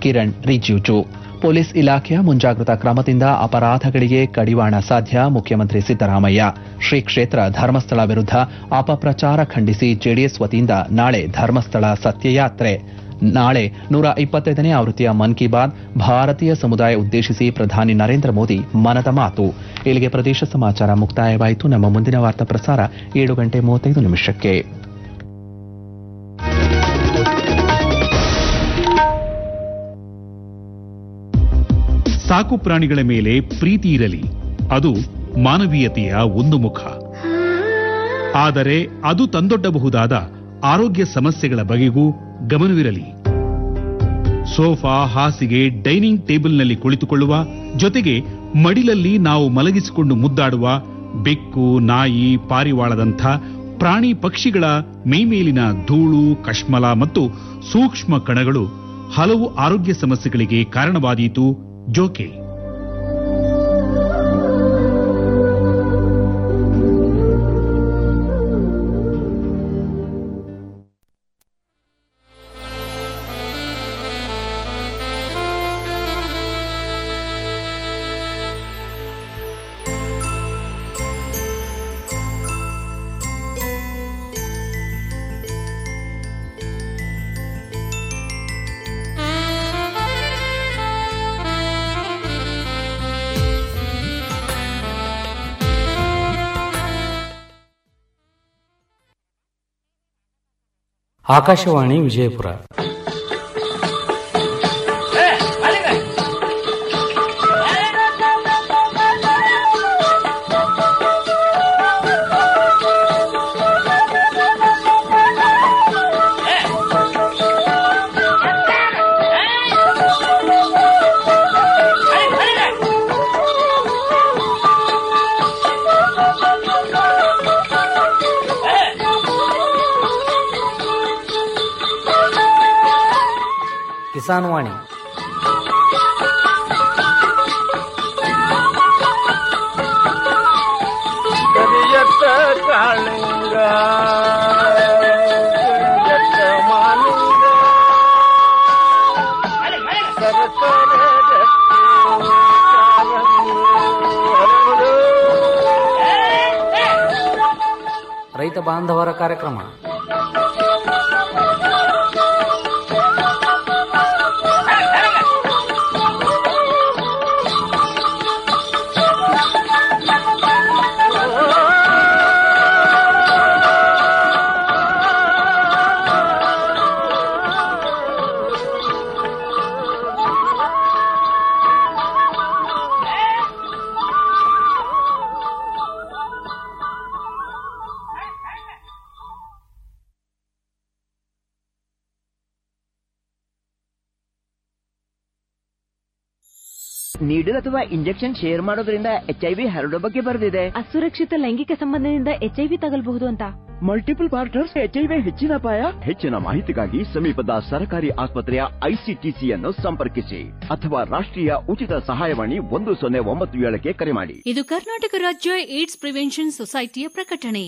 Kiran Rijiju police ಇಲಾಖೆಯ ಮುಂಜಾಗ್ರತಾ ಕ್ರಮದಿಂದ ಅಪರಾಧಗಳಿಗೆ ಕಡಿವಾಣ ಸಾಧ್ಯ ಮುಖ್ಯಮಂತ್ರಿ ಸಿದ್ದರಾಮಯ್ಯ ಶ್ರೀ ಕ್ಷೇತ್ರ ಧರ್ಮಸ್ಥಳ ವಿರುದ್ಧ ಅಪಪ್ರಚಾರ ಖಂಡಿಸಿ ಜೆಡಿಎಸ್ ವತಿಯಿಂದ ನಾಳೆ ಧರ್ಮಸ್ಥಳ ಸತ್ಯಯಾತ್ರೆ ನಾಳೆ ನೂರ ಇಪ್ಪತ್ತೈದನೇ ಆವೃತ್ತಿಯ ಮನ್ ಕಿ ಬಾತ್ ಭಾರತೀಯ ಸಮುದಾಯ ಉದ್ದೇಶಿಸಿ ಪ್ರಧಾನಿ ನರೇಂದ್ರ ಮೋದಿ ಮನದ ಮಾತು ಇಲ್ಲಿಗೆ ಪ್ರದೇಶ ಸಮಾಚಾರ ಮುಕ್ತಾಯವಾಯಿತು ನಮ್ಮ ಮುಂದಿನ ವಾರ್ತಾ ಪ್ರಸಾರ ಏಳು ಗಂಟೆ ಮೂವತ್ತೈದು ನಿಮಿಷಕ್ಕೆ ಸಾಕು ಪ್ರಾಣಿಗಳ ಮೇಲೆ ಪ್ರೀತಿ ಇರಲಿ ಅದು ಮಾನವೀಯತೆಯ ಒಂದು ಮುಖ ಆದರೆ ಅದು ತಂದೊಡ್ಡಬಹುದಾದ ಆರೋಗ್ಯ ಸಮಸ್ಯೆಗಳ ಬಗೆಗೂ ಗಮನವಿರಲಿ ಸೋಫಾ ಹಾಸಿಗೆ ಡೈನಿಂಗ್ ಟೇಬಲ್ನಲ್ಲಿ ಕುಳಿತುಕೊಳ್ಳುವ ಜೊತೆಗೆ ಮಡಿಲಲ್ಲಿ ನಾವು ಮಲಗಿಸಿಕೊಂಡು ಮುದ್ದಾಡುವ ಬೆಕ್ಕು ನಾಯಿ ಪಾರಿವಾಳದಂಥ ಪ್ರಾಣಿ ಪಕ್ಷಿಗಳ ಮೈಮೇಲಿನ ಧೂಳು ಕಶ್ಮಲ ಮತ್ತು ಸೂಕ್ಷ್ಮ ಕಣಗಳು ಹಲವು ಆರೋಗ್ಯ ಸಮಸ್ಯೆಗಳಿಗೆ ಕಾರಣವಾದೀತು ಜೋಕೆ ಆಕಾಶವಾಣಿ ವಿಜಯಪುರ ಕಿಸಾನ್ ವಾಣಿ ಕರಿಯತ್ತ ಕಾಳಿಂಗ ಕರಿಯತ್ತ ಮಾಲಿಂಗ ಸರಸರ ರಕ್ತಿ ಕಾರಂಗಿ ಹರಡು. ರೈತ ಬಾಂಧವರ ಕಾರ್ಯಕ್ರಮ ನೀಡಲ್ ಅಥವಾ ಇಂಜೆಕ್ಷನ್ ಶೇರ್ ಮಾಡೋದ್ರಿಂದ ಎಚ್ ಐ ವಿ ಹರಡೋ ಬಗ್ಗೆ ಬರೆದಿದೆ ಅಸುರಕ್ಷಿತ ಲೈಂಗಿಕ ಸಂಬಂಧದಿಂದ ಎಚ್ಐವಿ ತಗಲ್ಬಹುದು ಅಂತ multiple partners H I V ಹೆಚ್ಚಿನ ಅಪಾಯ ಹೆಚ್ಚಿನ ಮಾಹಿತಿಗಾಗಿ ಸಮೀಪದ ಸರ್ಕಾರಿ ಆಸ್ಪತ್ರೆಯ ಐಸಿಟಿಸಿಯನ್ನು ಸಂಪರ್ಕಿಸಿ ಅಥವಾ ರಾಷ್ಟ್ರೀಯ ಉಚಿತ ಸಹಾಯವಾಣಿ ಒಂದು ಸೊನ್ನೆ ಒಂಬತ್ತು ಏಳಕ್ಕೆ ಕರೆ ಮಾಡಿ ಇದು ಕರ್ನಾಟಕ ರಾಜ್ಯ ಏಡ್ಸ್ ಪ್ರಿವೆನ್ಷನ್ ಸೊಸೈಟಿಯ ಪ್ರಕಟಣೆ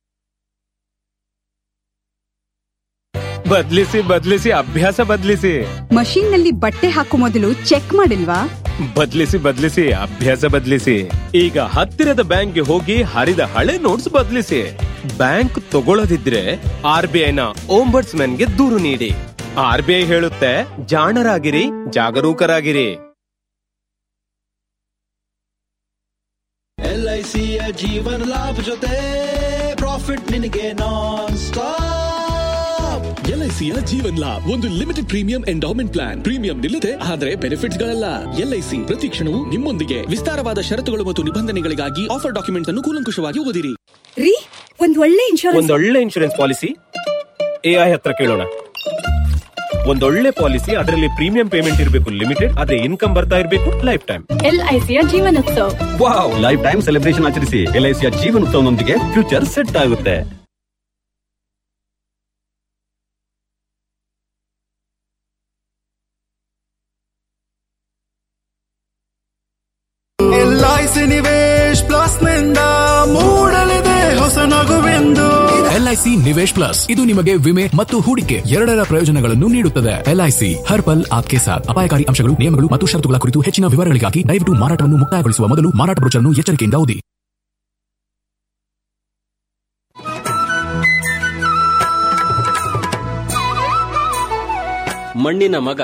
ಬದ್ಲಿಸಿ ಬದ್ಲಿಸಿ ಅಭ್ಯಾಸ ಬದ್ಲಿಸಿ ಮಷೀನ್ ನಲ್ಲಿ ಬಟ್ಟೆ ಹಾಕೋ ಮೊದಲು ಚೆಕ್ ಮಾಡಿಲ್ವಾ ಬದ್ಲಿಸಿ ಬದ್ಲಿಸಿ ಅಭ್ಯಾಸ ಬದ್ಲಿಸಿ ಈಗ ಹತ್ತಿರದ ಬ್ಯಾಂಕ್ಗೆ ಹೋಗಿ ಹರಿದ ಹಳೆ ನೋಟ್ಸ್ ಬದ್ಲಿಸಿ ಬ್ಯಾಂಕ್ ತಗೊಳ್ಳದಿದ್ರೆ ಆರ್ ಬಿ ಐನ ಓಂಬರ್ಟ್ಸ್ ಗೆ ದೂರು ನೀಡಿ ಆರ್ ಬಿ ಐ ಹೇಳುತ್ತೆ ಜಾಣರಾಗಿರಿ ಜಾಗರೂಕರಾಗಿರಿ ಎಲ್ಐಸಿಯ ಜೀವನ ಲಾಭ ಜೊತೆ ಪ್ರಾಫಿಟ್ ನಿನಗೆ ನಾನ್ ಸ್ಟಾಪ್ ಎಲ್ಐಸಿಯ ಜೀವನ್ ಲಾಭ್ ಒಂದು limited premium endowment plan premium ನಿಲ್ಲದೆ ಆದರೆ ಬೆನಿಫಿಟ್ಸ್ ಗಳಲ್ಲ ಎಲ್ಐಸಿ ಪ್ರತಿ ಕ್ಷಣವೂ ನಿಮ್ಮೊಂದಿಗೆ ವಿಸ್ತಾರವಾದ ಷರತ್ತುಗಳು ಮತ್ತು ನಿಬಂಧನೆಗಳಿಗಾಗಿ ಆಫರ್ ಡಾಕ್ಯುಮೆಂಟ್ಸ್ ಅನ್ನು ಕೂಲಂಕುಷವಾಗಿ ಓದಿರಿ ರೀ ಒಂದ್ ಒಳ್ಳೆ ಇನ್ಶೂರೆನ್ಸ್ ಒಂದೊಳ್ಳೆ ಇನ್ಶೂರೆನ್ಸ್ ಪಾಲಿಸಿ ಎಐ ಹತ್ರ ಕೇಳೋಣ ಒಂದೊಳ್ಳೆ ಪಾಲಿಸಿ ಅದರಲ್ಲಿ ಪ್ರೀಮಿಯಂ ಪೇಮೆಂಟ್ ಇರಬೇಕು ಲಿಮಿಟೆಡ್ ಆದ್ರೆ ಇನ್ಕಮ್ ಬರ್ತಾ ಇರಬೇಕು ಲೈಫ್ ಟೈಮ್ ಎಲ್ಐಸಿಯ Jeevan Utsav wow lifetime celebration ಆಚರಿಸಿ ಎಲ್ಐಸಿಯ ಜೀವನೋತ್ಸವನೊಂದಿಗೆ ಫ್ಯೂಚರ್ ಸೆಟ್ ಆಗುತ್ತೆ ಎಲ್ಐಸಿ ನಿವೇಶ್ ಪ್ಲಸ್ ನಿಂದ ಮೂಡಲಿದೆ ಹೊಸ ನಗುವೆಂದು ಎಲ್ಐಸಿ ಎಲ್ಐಸಿ ನಿವೇಶ್ ಪ್ಲಸ್ ಇದು ನಿಮಗೆ ವಿಮೆ ಮತ್ತು ಹೂಡಿಕೆ ಎರಡರ ಪ್ರಯೋಜನಗಳನ್ನು ನೀಡುತ್ತದೆ ಎಲ್ಐಸಿ ಹರ್ ಪಲ್ ಆಪ್ಕೆ ಸಾಥ್ ಅಪಾಯಕಾರಿ ಅಂಶಗಳು ನಿಯಮಗಳು ಮತ್ತು ಷರತ್ತುಗಳ ಕುರಿತು ಹೆಚ್ಚಿನ ವಿವರಗಳಿಗಾಗಿ ದಯವಿಟ್ಟು ಮಾರಾಟವನ್ನು ಮುಕ್ತಾಯಗೊಳಿಸುವ ಮೊದಲು ಮಾರಾಟ ಬ್ರೋಚರ್ನ್ನು ಎಚ್ಚರಿಕೆಯಿಂದ ಓದಿ ಮಣ್ಣಿನ ಮಗ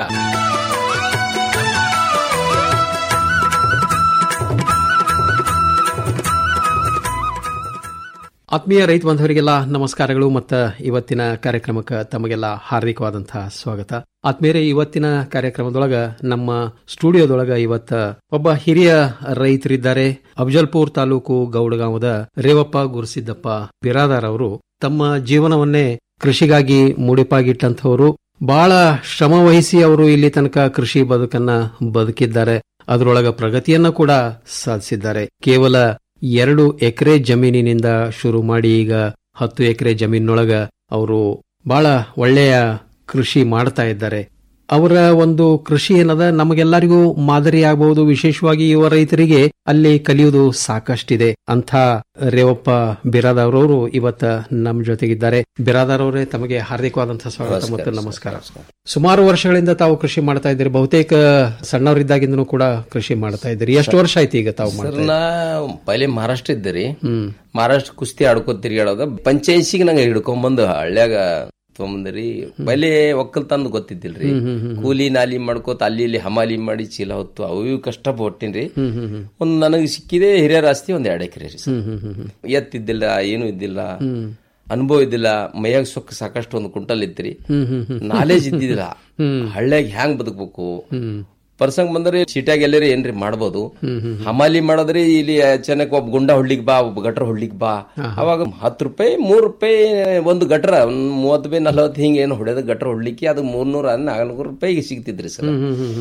ಆತ್ಮೀಯ ರೈತ ಬಾಂಧವರಿಗೆಲ್ಲ ನಮಸ್ಕಾರಗಳು ಮತ್ತು ಇವತ್ತಿನ ಕಾರ್ಯಕ್ರಮಕ್ಕೆ ತಮಗೆಲ್ಲ ಹಾರ್ದಿಕವಾದಂತಹ ಸ್ವಾಗತ ಆತ್ಮೀಯರೇ ಇವತ್ತಿನ ಕಾರ್ಯಕ್ರಮದೊಳಗ ನಮ್ಮ ಸ್ಟುಡಿಯೋದೊಳಗ ಇವತ್ತ ಒಬ್ಬ ಹಿರಿಯ ರೈತರಿದ್ದಾರೆ ಅಫಜಲ್ಪುರ್ ತಾಲೂಕು ಗೌಡಗಾಂವದ ರೇವಪ್ಪ ಗುರುಸಿದ್ದಪ್ಪ ಬಿರಾದಾರ್ ಅವರು ತಮ್ಮ ಜೀವನವನ್ನೇ ಕೃಷಿಗಾಗಿ ಮುಡಿಪಾಗಿಟ್ಟಂಥವರು ಬಹಳ ಶ್ರಮ ವಹಿಸಿ ಅವರು ಇಲ್ಲಿ ತನಕ ಕೃಷಿ ಬದುಕನ್ನ ಬದುಕಿದ್ದಾರೆ ಅದರೊಳಗ ಪ್ರಗತಿಯನ್ನ ಕೂಡ ಸಾಧಿಸಿದ್ದಾರೆ ಕೇವಲ ಎರಡು ಎಕರೆ ಜಮೀನಿನಿಂದ ಶುರು ಮಾಡಿ ಈಗ ಹತ್ತು ಎಕರೆ ಜಮೀನಿನೊಳಗ ಅವರು ಬಹಳ ಒಳ್ಳೆಯ ಕೃಷಿ ಮಾಡ್ತಾ ಇದ್ದಾರೆ ಅವರ ಒಂದು ಕೃಷಿ ಏನದ ನಮಗೆಲ್ಲರಿಗೂ ಮಾದರಿ ಆಗಬಹುದು ವಿಶೇಷವಾಗಿ ಯುವ ರೈತರಿಗೆ ಅಲ್ಲಿ ಕಲಿಯುವುದು ಸಾಕಷ್ಟಿದೆ ಅಂತ ರೇವಪ್ಪ ಬಿರಾದಾರ್ ಅವರು ಇವತ್ತ ನಮ್ಮ ಜೊತೆಗಿದ್ದಾರೆ ಬಿರಾದಾರ್ ಅವರೇ ತಮಗೆ ಹಾರ್ದಿಕವಾದಂತಹ ಸ್ವಾಗತ ಮತ್ತು ನಮಸ್ಕಾರ ಸುಮಾರು ವರ್ಷಗಳಿಂದ ತಾವು ಕೃಷಿ ಮಾಡ್ತಾ ಇದ್ದೀರಿ ಬಹುತೇಕ ಸಣ್ಣವರಿದ್ದಾಗಿಂದನೂ ಕೂಡ ಕೃಷಿ ಮಾಡ್ತಾ ಇದ್ದೀರಿ ಎಷ್ಟು ವರ್ಷ ಆಯ್ತು ಈಗ ತಾವು ಮಾಡ್ತಾ ಸರ್ ನಾ ಪೈಲೆ ಮಹಾರಾಷ್ಟ್ರ ಇದ್ದೆ ರೀ ಮಹಾರಾಷ್ಟ್ರ ಕುಸ್ತಿ ಆಡ್ಕೋತ ತಿರ್ಗಾಡೋದ ಪಂಚಾಯಸಿಗೆ ನಂಗೆ ಹಿಡ್ಕೊಂಬಂದು ಹಳ್ಳ್ಯಾಗ ತೊಗೊಂಬಂದ್ರಿ ಪೈಲೆ ಒಕ್ಕಲ್ತಂದು ಗೊತ್ತಿದ್ದಿಲ್ರಿ ಕೂಲಿ ನಾಲಿ ಮಾಡ್ಕೋತ ಅಲ್ಲಿ ಇಲ್ಲಿ ಹಮಾಲಿ ಮಾಡಿ ಚೀಲ ಹೊತ್ತು ಅವು ಇವು ಕಷ್ಟ ಪಟ್ಟಿನ್ರಿ ಒಂದ್ ನನಗೆ ಸಿಕ್ಕಿದೆ ಹಿರಿಯರ ಆಸ್ತಿ ಒಂದ್ ಎರಡು ಎಕರೆ ರೀ ಸರ್. ಎತ್ತಿದ್ದಿಲ್ಲ ಏನು ಇದ್ದಿಲ್ಲ ಅನುಭವ ಇದ್ದಿಲ್ಲ ಮೈಯಾಗ ಸೊಕ್ಕ ಸಾಕಷ್ಟು ಒಂದು ಕುಂಟಲ್ ಇತ್ರಿ ನಾಲೇಜ್ ಇದ್ದಿದ್ದಿಲ್ಲ ಹಳ್ಳ್ಯಾಗ ಹ್ಯಾಂಗ್ ಬದುಕ್ಬೇಕು ಪರ್ಸಂಗ್ ಬಂದ್ರೆ ಸೀಟ್ಯಾಗ ಎಲ್ಲರಿ ಏನ್ರಿ ಮಾಡ್ಬೋದು ಹಮಾಲಿ ಮಾಡದ್ರಿ ಇಲ್ಲಿ ಚೆನ್ನಕ್ ಒಬ್ಬ ಗುಂಡ ಹೊಡ್ಲಿಕ್ ಬಾ ಒಬ್ಬ ಗಟ್ರ ಹೊಡ್ಲಿಕ್ ಬಾ ಅವಾಗ ಹತ್ತು ರೂಪಾಯಿ ಮೂರ್ ರೂಪಾಯಿ ಒಂದು ಗಟ್ರ ಒಂದ್ ಮೂವತ್ತು ರೂಪಾಯಿ ನಲವತ್ತು ಹಿಂಗ ಏನು ಹೊಡೆದ ಗಟ್ರ ಹೊಡ್ಲಿಕ್ಕೆ ಅದು ಮೂರ್ನೂರ ನಾಲ್ಕುನೂರು ರೂಪಾಯಿಗೆ ಸಿಗ್ತಿದ್ರಿ ಸರ್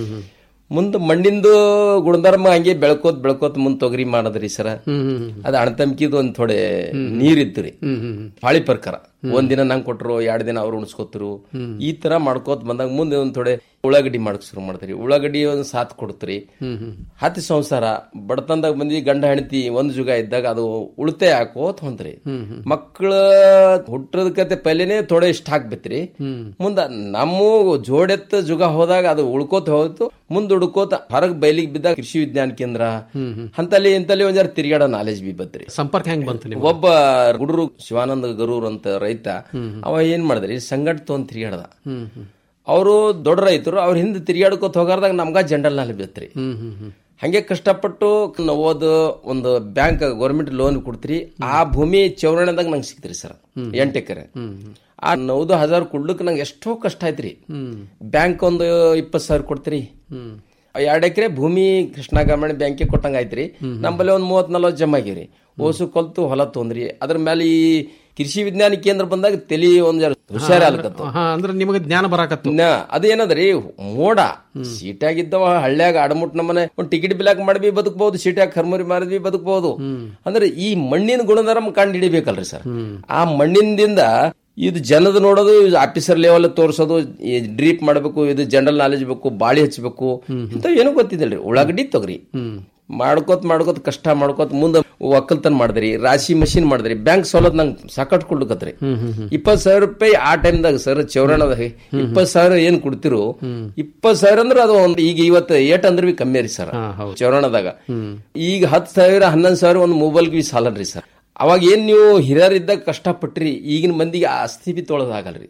ಮುಂದೆ ಮಣ್ಣಿಂದು ಗುಣಧರ್ಮ ಹಂಗೆ ಬೆಳ್ಕೋತ್ ಬೆಳ್ಕೋತ್ ಮುಂದ್ ತೊಗರಿ ಮಾಡದ್ರಿ ಸರ ಅದ ಅಣತಂಕಿದ್ ಒಂದ್ ಥೋಡೆ ನೀರಿತ್ತು ರೀ ಪಾಳಿ ಪ್ರಕಾರ ಒಂದ್ ದಿನ ನಂಗ್ ಕೊಟ್ರು ಎರಡ್ ದಿನ ಅವ್ರು ಉಣಿಸ್ಕೊತರು ಈ ತರ ಮಾಡ್ಕೋತ ಬಂದಾಗ ಮುಂದೆ ಒಂದ್ ಥೋಡೆ ಉಳ್ಳಾಗಡ್ಡಿ ಮಾಡಕ್ ಶುರು ಮಾಡ್ತೀರಿ ಉಳ್ಳಾಗಡ್ಡಿ ಒಂದ್ ಸಾತ್ ಕೊಡ್ತ್ರಿ ಹತ್ತಿ ಸಂಸಾರ ಬಡತನದಾಗ ಬಂದಿ ಗಂಡ ಹೆಂಡತಿ ಒಂದ್ ಜುಗ ಇದ್ದಾಗ ಅದು ಉಳಿತಾಯ ಹಾಕೋತ್ ಹೊಂತ್ರಿ ಮಕ್ಕಳ ಹುಟ್ಟದ ಕತೆ ಪೈಲೆನೆ ಥೋಡೆ ಇಷ್ಟ ಹಾಕ್ಬೇಕ್ರಿ ಮುಂದ ನಮ್ಮ ಜೋಡೆತ್ತ ಜುಗ ಹೋದಾಗ ಅದು ಉಳ್ಕೋತ ಹೋಯ್ತು ಮುಂದ್ ಹುಡ್ಕೋತ ಹೊರಗ್ ಬೈಲಿಗೆ ಬಿದ್ದಾಗ ಕೃಷಿ ವಿಜ್ಞಾನ ಕೇಂದ್ರ ಅಂತಲ್ಲಿ ಇಂತಲ್ಲಿ ಒಂದ್ ಜರ ತಿರ್ಗಾಡೋ ನಾಲೆಜ್ ಬಿ ಬತ್ರಿ ಸಂಪರ್ಕ ಹೆಂಗ್ ಬಂತು ನಿಮ್ಗೆ? ಒಬ್ಬ ಹುಡುಗರು ಶಿವಾನಂದ ಗರೂರ್ ಅಂತ ರೈತ ಅವ ಏನ್ ಮಾಡಿದ್ರಿ ಸಂಗಟ್ ತೊಗೊಂಡ್ ತಿರ್ಗಾಡದ ಅವರು ದೊಡ್ಡ ರೈತರು ಅವ್ರ ಹಿಂದೆ ತಿರ್ಗಾಡ್ಕೋತ ಹೋಗಾರ್ದಾಗ ನಮ್ಗ ಜಂಡಲ್ ನಾಲೆ ಬಿತ್ರಿ ಹಂಗೆ ಕಷ್ಟಪಟ್ಟು ಓದು ಒಂದು ಬ್ಯಾಂಕ್ ಗೌರ್ಮೆಂಟ್ ಲೋನ್ ಕೊಡ್ತೀರಿ ಆ ಭೂಮಿ ಚೌರಣದಾಗ ನಂಗೆ ಸಿಕ್ತ್ರಿ ಸರ್ ಎಂಟು ಎಕರೆ ಆ ನೌದು ಹಜಾರ್ ಕೊಡ್ಲಿಕ್ಕೆ ನಂಗೆ ಎಷ್ಟೋ ಕಷ್ಟ ಆಯ್ತ್ರಿ ಬ್ಯಾಂಕ್ ಒಂದು ಇಪ್ಪತ್ತು ಸಾವಿರ ಕೊಡ್ತೀರಿ ಎರಡ್ ಎಕರೆ ಭೂಮಿ ಕೃಷ್ಣ ಗ್ರಾಮೀಣ ಬ್ಯಾಂಕಿಗೆ ಕೊಟ್ಟಂಗ ಆಯ್ತ್ರಿ ನಮ್ಮಲ್ಲಿ ಒಂದ್ ಮೂವತ್ ನಲ್ವತ್ತು ಜಮಾ ಆಗಿರಿ ಓಸು ಕೊಲ್ತು ಹೊಲ ತೊಂದ್ರಿ ಅದ್ರ ಮೇಲೆ ಈ ಕೃಷಿ ವಿಜ್ಞಾನ ಕೇಂದ್ರ ಬಂದಾಗ ತಲಿ ಒಂದ್ ಜರ ಹುಷಾರ ಆಲ್ಕತ್ತು ಹಾ ಅಂದ್ರೆ ನಿಮಗೆ ಜ್ಞಾನ ಬರಾಕತ್ತು ಅದೇನದ್ರಿ ಮೋಡ ಸೀಟಾಗಿದ್ದವ ಹಳ್ಳ್ಯಾಗ ಅಡಮುಟ್ ನಮ್ಮನೆ ಒಂದ್ ಟಿಕೆಟ್ ಬಿಲಾಕ್ ಮಾಡಿ ಬದುಕಬಹುದು ಸೀಟ್ಯಾಗ ಕರ್ಮರಿ ಮಾರಿದ್ವಿ ಬದುಕಬಹುದು ಅಂದ್ರೆ ಈ ಮಣ್ಣಿನ ಗುಣಧರ್ಮ ಕಂಡು ಹಿಡಿಬೇಕಲ್ರಿ ಸರ್ ಆ ಮಣ್ಣಿನಿಂದ ಇದು ಜನದ ನೋಡೋದು ಆಫೀಸರ್ ಲೆವೆಲ್ ತೋರಿಸೋದು ಡ್ರೀಪ್ ಮಾಡಬೇಕು ಇದು ಜನರಲ್ ನಾಲೆಜ್ ಬೇಕು ಬಾಳಿ ಹಚ್ಚಬೇಕು ಇಂತ ಏನೂ ಗೊತ್ತಿದ್ದಿಲ್ರಿ ಉಳ್ಳಾಗಡ್ಡಿ ತೊಗರಿ ಮಾಡ್ಕೋತ್ ಮಾಡ್ಕೋತ್ ಕಷ್ಟ ಮಾಡ್ಕೋತ್ ಮುಂದೆ ಒಕ್ಕಲ್ತನ ಮಾಡಿದ್ರಿ ರಾಶಿ ಮಷಿನ್ ಮಾಡಿದ್ರಿ ಬ್ಯಾಂಕ್ ಸವಲತ್ ನಂಗೆ ಸಾಕಟ್ ಕೊಡ್ಲಕತ್ರಿ ಇಪ್ಪತ್ ಸಾವಿರ ರೂಪಾಯಿ ಆ ಟೈಮ್ದಾಗ ಸರ್ ಚೌರಣದಾಗ ಇಪ್ಪತ್ ಸಾವಿರ ಏನ್ ಕೊಡ್ತಿರೋ ಇಪ್ಪತ್ ಸಾವಿರ ಅಂದ್ರೆ ಅದು ಒಂದು ಈಗ ಇವತ್ತು ಏಟ್ ಅಂದ್ರೆ ಬಿ ಕಮ್ಮಿ ರೀ ಸರ್ ಚೌರಣದಾಗ ಈಗ ಹತ್ತು ಸಾವಿರ ಹನ್ನೊಂದು ಸಾವಿರ ಒಂದು ಮೊಬೈಲ್ಗೆ ಬಿ ಸಾಲನ್ರಿ ಸರ್ ಅವಾಗ ಏನ್ ನೀವು ಹಿರಿಯರಿದ್ದಾಗ ಕಷ್ಟಪಟ್ರಿ ಈಗಿನ ಮಂದಿಗೆ ಆ ಆಸ್ತಿ ಬಿ ತೊಳೋದಾಗಲ್ರಿ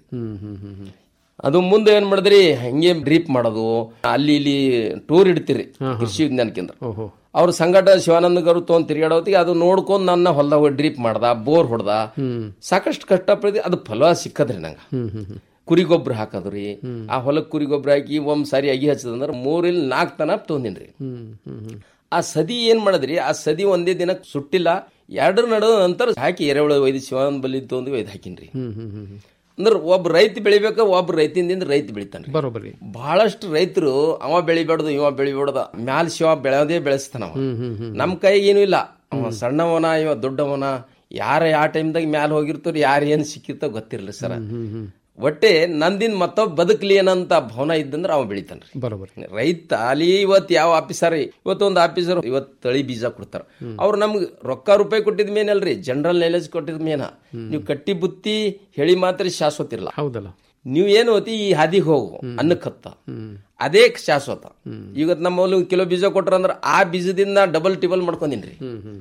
ಅದು ಮುಂದೆ ಏನ್ ಮಾಡಿದ್ರಿ ಹಂಗೆ ಡ್ರೀಪ್ ಮಾಡೋದು ಅಲ್ಲಿ ಇಲ್ಲಿ ಟೂರ್ ಇಡ್ತೀರಿ ಕೃಷಿ ವಿಜ್ಞಾನ ಕೇಂದ್ರ ಅವ್ರ ಸಂಘಟ ಶಿವಾನಂದ ಗರು ತೊಗೊಂಡ್ ತಿರ್ಗಾಡೋತಿಗೆ ಅದು ನೋಡ್ಕೊಂಡ್ ನನ್ನ ಹೊಲದಾಗ ಡ್ರೀಪ್ ಮಾಡ್ದ ಬೋರ್ ಹೊಡ್ದ ಸಾಕಷ್ಟು ಕಷ್ಟಪಡಿದ್ರಿ ಅದು ಫಲ ಸಿಕ್ಕದ್ರಿ ನಂಗ ಕುರಿ ಗೊಬ್ಬರ ಹಾಕದ್ರಿ ಆ ಹೊಲಕ್ ಕುರಿ ಗೊಬ್ಬರ ಹಾಕಿ ಒಂದ್ ಸಾರಿ ಅಗಿ ಹಚ್ಚದಂದ್ರ ಮೂರಿಲ್ ನಾಲ್ಕು ತನ ತೊಗೊಂದಿನ್ರಿ ಆ ಸದಿ ಏನ್ ಮಾಡದ್ರಿ ಆ ಸದಿ ಒಂದೇ ದಿನ ಸುಟ್ಟಿಲ್ಲ ಎರಡರ ನಡುವ ನಂತರ ಹಾಕಿ ಎರೆಹುಳ ಒಯ್ದು ಶಿವಾನಂದ ಬಲ್ಲಿ ತೊಂದು ಒಯ್ದು ಹಾಕಿನ್ರಿ ಅಂದ್ರ ಒಬ್ಬ ರೈತ ಬೆಳಿಬೇಕ ಒಬ್ಬ ರೈತಿಂದಿಂದ ರೈತ ಬೆಳಿತಾನ್ರಿ ಬರೋಬರಿ ಬಹಳಷ್ಟು ರೈತರು ಅವ ಬೆಳಿಬಾರ್ದು ಇವ ಬೆಳಿಬಾರ್ದು ಮ್ಯಾಲ ಶಿವ ಬೆಳೆಯೋದೇ ಬೆಳೆಸ್ತಾನ ಅವ ನಮ್ ಕೈ ಏನು ಇಲ್ಲ ಅವ ಸಣ್ಣವನ ಇವ ದೊಡ್ಡವನ ಯಾರ ಯಾವ ಟೈಮ್ದಾಗ ಮ್ಯಾಲ ಹೋಗಿರ್ತಾರ ಯಾರ ಏನ್ ಸಿಕ್ಕಿರ್ತ ಗೊತ್ತಿರ್ಲಿ ಸರ ಒಟ್ಟೆ ನಂದಿನ್ ಮತ್ತೊಬ್ಬ ಬದುಕಲಿ ಏನಂತ ಭಾವನ ಇದ್ದಂದ್ರೆ ಅವ ಬೆಳಿತಾನ್ರಿ ಬರೋಬರ್ ರೈತ ಅಲ್ಲಿ ಇವತ್ತು ಯಾವ ಆಫೀಸರ್ ಇವತ್ತು ಒಂದು ಆಫೀಸರ್ ಇವತ್ತು ತಳಿ ಬೀಜ ಕೊಡ್ತಾರ ಅವ್ರು ನಮ್ಗೆ ರೊಕ್ಕ ರೂಪಾಯಿ ಕೊಟ್ಟಿದ್ ಮೇನಲ್ರಿ ಜನರಲ್ ನಾಲೆಜ್ ಕೊಟ್ಟಿದ್ ಮೇನ ನೀವು ಕಟ್ಟಿ ಬುತ್ತಿ ಹೇಳಿ ಮಾತ್ರ ಶಾಶ್ವತ ಇರಲ್ಲ ಹೌದಲ್ಲ ನೀವು ಏನು ಓತಿ ಈ ಹಾದಿಗೆ ಹೋಗು ಅನ್ನಕ್ಕತ್ತ ಅದೇ ಶಾಶ್ವತ ಇವತ್ತು ನಮ್ಮ ಒಂದು ಕಿಲೋ ಬೀಜ ಕೊಟ್ರ ಅಂದ್ರ ಆ ಬೀಜದಿಂದ ಡಬಲ್ ಟಿಬಲ್ ಮಾಡ್ಕೊಂಡಿನ್ರಿ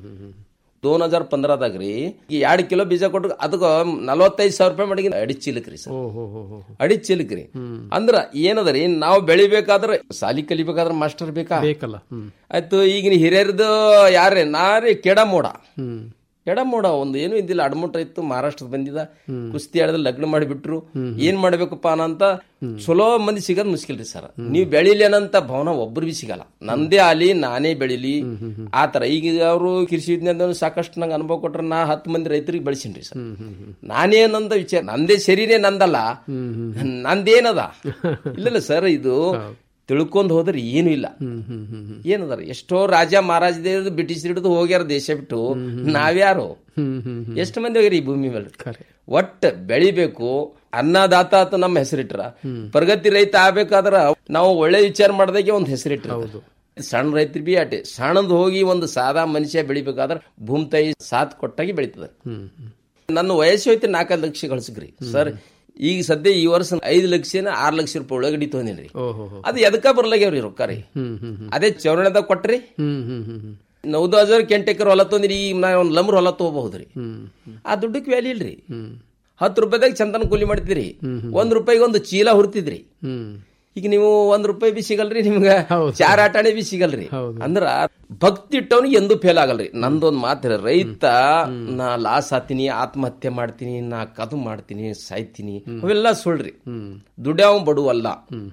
ದೋನ್ ಹಜಾರ್ ಪಂದ್ರದಾಗ ರೀ ಈ ಎರಡ್ ಕಿಲೋ ಬೀಜ ಕೊಟ್ರ ಅದಕ್ಕ ನಲವತ್ತೈದು ಸಾವಿರ ರೂಪಾಯಿ ಮಾಡಿಗೆ ಅಡಿ ಚೀಲಕ್ ರೀ ಸರ್ ಅಡಿ ಚೀಲಕ್ ರೀ ಅಂದ್ರ ಏನದರಿ ನಾವು ಬೆಳಿಬೇಕಾದ್ರ ಸಾಲಿ ಕಲಿಬೇಕಾದ್ರ ಮಾಸ್ಟರ್ ಬೇಕಾ ಬೇಕಲ್ಲ ಹ್ಮ್ ಆಯ್ತು ಈಗಿನ ಹಿರಿಯರದು ಯಾರೇ ನಾರೇ ಕೆಡ ಮೋಡ ಹ್ಮ್ ಕೆಡ ಮೋಡ ಒಂದು ಏನು ಇದ್ದಿಲ್ಲ ಅಡಮುಟ ಇತ್ತು ಮಹಾರಾಷ್ಟ್ರದ ಬಂದಿದ ಕುಸ್ತಿ ಆಡದಲ್ಲಿ ಲಗ್ನ ಮಾಡಿಬಿಟ್ರು ಏನ್ ಮಾಡ್ಬೇಕಪ್ಪ ಅಂತ ಚಲೋ ಮಂದಿ ಸಿಗೋದ್ ಮುಸ್ಕಿಲ್ ರೀ ಸರ್ ನೀವು ಬೆಳಿಲಿ ಅನ್ನಂತ ಭವನ ಒಬ್ರು ಬಿ ಸಿಗಲ್ಲ ನಂದೇ ಆಲಿ ನಾನೇ ಬೆಳಿಲಿ ಆತರ ಈಗ ಅವರು ಕೃಷಿ ವಿಜ್ಞಾನದ ಸಾಕಷ್ಟು ನಂಗೆ ಅನುಭವ ಕೊಟ್ರ ನಾ ಹತ್ತು ಮಂದಿ ರೈತರಿಗೆ ಬೆಳೆಸಿನ್ರಿ ಸರ್ ನಾನೇನಂತ ವಿಚಾರ ನಂದೇ ಶರೀರೇ ನಂದಲ್ಲ ನಂದೇನದ ಇಲ್ಲ ಸರ್ ಇದು ತಿಳ್ಕೊಂಡ್ ಹೋದ್ರೆ ಏನು ಇಲ್ಲ ಏನದಾರ ಎಷ್ಟೋ ರಾಜ ಮಹಾರಾಜ ಬ್ರಿಟಿಷ್ ಹಿಡಿದು ಹೋಗ್ಯಾರ ದೇಶ ಬಿಟ್ಟು ನಾವ್ಯಾರು ಎಷ್ಟು ಮಂದಿ ಹೋಗ್ಯಾರ ಈ ಭೂಮಿ ಮೇಲೆ ಒಟ್ಟ ಬೆಳಿಬೇಕು ಅನ್ನದಾತ ಅಂತ ನಮ್ಮ ಹೆಸರಿಟ್ರ ಪ್ರಗತಿ ರೈತ ಆಗ್ಬೇಕಾದ್ರ ನಾವು ಒಳ್ಳೆ ವಿಚಾರ ಮಾಡ್ದಾಗೆ ಒಂದು ಹೆಸರಿಟ್ರ ಸಣ್ಣ ರೈತರು ಬಿ ಆಟೆ ಸಣ್ಣದ್ ಹೋಗಿ ಒಂದು ಸಾದಾ ಮನುಷ್ಯ ಬೆಳಿಬೇಕಾದ್ರ ಭೂಮಿ ತಾಯಿ ಸಾಥ್ ಕೊಟ್ಟಾಗಿ ಬೆಳಿತದ ನನ್ನ ವಯಸ್ಸು ಹೋಯ್ತು ನಾಲ್ಕೈದು ಲಕ್ಷ ಗಳಿಸ್ರಿ ಸರ್ ಈಗ ಸದ್ಯ ಈ ವರ್ಷ ಐದು ಲಕ್ಷನ ಆರ್ ಲಕ್ಷ ರೂಪಾಯಿ ಒಳಗಡೆ ತೊಗೊಂಡಿನ್ರಿ ಅದು ಎದಕ್ಕ ಬರ್ಲಾಗ್ಯಾವ್ರಿ ರೊಕ್ಕ ರೀ ಅದೇ ಚೌರಣದಾಗ ಕೊಟ್ರಿ ಹ್ಮ್ ಹ್ಮ್ ಹ್ಮ್ ಹ್ಮ್ ನೌದು ಹಜಾರ್ ಕೆಂಟ್ ಎಕರ್ ಹೊಲ ತೊಂದಿರಿ ಈಗ ನಾ ಒಂದ್ ಲಮ್ರ ಹೊಲ ತಗೋಬಹುದ್ರಿ ಆ ದುಡ್ಡಕ್ಕೆ ವ್ಯಾಲ್ಯೂ ಇಲ್ರಿ ಹತ್ತು ರೂಪಾಯಿದಾಗ ಚಂದನ ಕೂಲಿ ಮಾಡ್ತಿದ್ರಿ ಒಂದ್ ರೂಪಾಯಿಗೆ ಒಂದು ಚೀಲ ಹುರ್ತಿದ್ರಿ ಹ್ಮ್ ಈಗ ನೀವು ಒಂದ್ ರೂಪಾಯಿ ಬಿ ಸಿಗಲ್ರಿ ನಿಮ್ಗ ಚಾರ್ ಆಟಾಣೆ ಬಿ ಸಿಗಲ್ರಿ ಅಂದ್ರ ಭಕ್ತಿ ಇಟ್ಟವನಿಗೆ ಎಂದೂ ಫೇಲ್ ಆಗಲ್ರಿ ನಂದೊಂದ್ ಮಾತು ರೈತ ನಾ ಲಾಸ್ ಆತೀನಿ ಆತ್ಮಹತ್ಯೆ ಮಾಡ್ತೀನಿ ನಾ ಕದು ಮಾಡ್ತೀನಿ ಸಾಯ್ತೀನಿ ಅವೆಲ್ಲ ಸುಳ್ರಿ ದುಡ್ಯಾವ ಬಡುವಲ್ಲ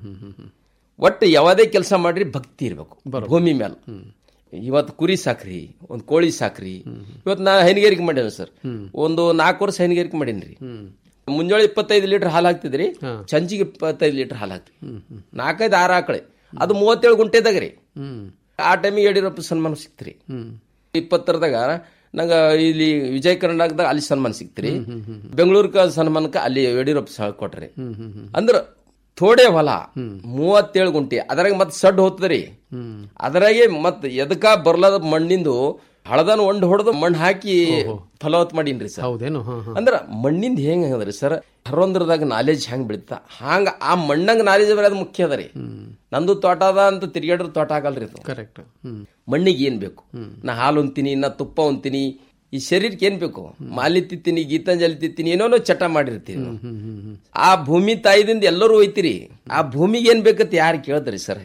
ಒಟ್ಟು ಯಾವುದೇ ಕೆಲಸ ಮಾಡ್ರಿ ಭಕ್ತಿ ಇರ್ಬೇಕು ಭೂಮಿ ಮೇಲೆ ಇವತ್ತು ಕುರಿ ಸಾಕ್ರಿ ಒಂದ್ ಕೋಳಿ ಸಾಕ್ರಿ ಇವತ್ತು ನಾ ಹೈನುಗಾರಿಕೆ ಮಾಡ್ಯಾನ ಸರ್ ಒಂದು ನಾಲ್ಕು ವರ್ಷ ಹೈನುಗಾರಿಕೆ ಮಾಡೀನಿ ಮುಂಜಾನೆ ಇಪ್ಪತ್ತೈದು ಲೀಟರ್ ಹಾಲು ಹಾಕ್ತಿದ್ರಿ ಸಂಜಿಗೆ ಇಪ್ಪತ್ತೈದು ಲೀಟರ್ ಹಾಲು ಹಾಕ್ತಿವಿ ನಾಲ್ಕೈದು ಆರು ಆಕಳೆ ಅದು ಮೂವತ್ತೇಳು ಗುಂಟೆದಾಗ ರೀ ಆ ಟೈಮಿಗೆ ಯಡಿಯೂರಪ್ಪ ಸನ್ಮಾನ ಸಿಕ್ತ್ರಿ ಇಪ್ಪತ್ತರದಾಗ ನಂಗ ಇಲ್ಲಿ ವಿಜಯ ಕರ್ನಾಟಕದಾಗ ಅಲ್ಲಿ ಸನ್ಮಾನ ಸಿಕ್ತ್ರಿ ಬೆಂಗಳೂರ್ಕ ಸನ್ಮಾನಕ್ಕೆ ಅಲ್ಲಿ ಯಡಿಯೂರಪ್ಪ ಸಹ ಕೊಟ್ರಿ ಅಂದ್ರ ಥೋಡೆ ಹೊಲ ಮೂವತ್ತೇಳು ಗುಂಟೆ ಅದ್ರಾಗ ಮತ್ ಸಡ್ ಹೋಗ್ತದ್ರಿ ಅದ್ರಾಗೆ ಮತ್ ಎದಕ ಬರ್ಲದ ಮಣ್ಣಿಂದು ಹಳದನ್ ಒಂಡ್ ಹೊಡೆದು ಮಣ್ಣು ಹಾಕಿ ಫಲವತ್ ಮಾಡೀನ್ರಿ ಸರ್ ಹೌದೇನು ಹಾ ಹಾ ಅಂದ್ರ ಮಣ್ಣಿಂದ ಹೆಂಗ್ ಹಂಗದ್ರಿ ಸರ್ ಹರೊಂದ್ರದಾಗ ನಾಲೆಜ್ ಹೆಂಗ್ ಬೆಳಿತ ಹಂಗ ಆ ಮಣ್ಣಂಗ ನಾಲೆಜ್ ಬರೋದು ಮುಖ್ಯ ಅದ ರೀ ನಂದು ತೋಟ ಅದ ಅಂತ ತಿರ್ಗಾಡ್ರ ತೋಟ ಆಗಲ್ರಿ ಇದು ಕರೆಕ್ಟ್ ಹ್ಮ್ ಮಣ್ಣಿಗೆ ಏನ್ ಬೇಕು ನಾ ಹಾಲು ಉಂತೀನಿ ನಾ ತುಪ್ಪ ಉಂತೀನಿ ಈ ಶರೀರಕ್ಕೆ ಏನ್ ಬೇಕು ಮಾಲಿ ತಿತ್ತೀನಿ ಗೀತಾಂಜಲಿ ತಿತ್ತೀನಿ ಏನೋ ಚಟ ಮಾಡಿರ್ತೀವಿ ನಾವು. ಆ ಭೂಮಿ ತಾಯಿದಿಂದ ಎಲ್ಲರೂ ಒಯ್ತೀರಿ ಆ ಭೂಮಿಗೆ ಏನ್ ಬೇಕಂತ ಯಾರು ಕೇಳ್ತಾರಿ ಸರ್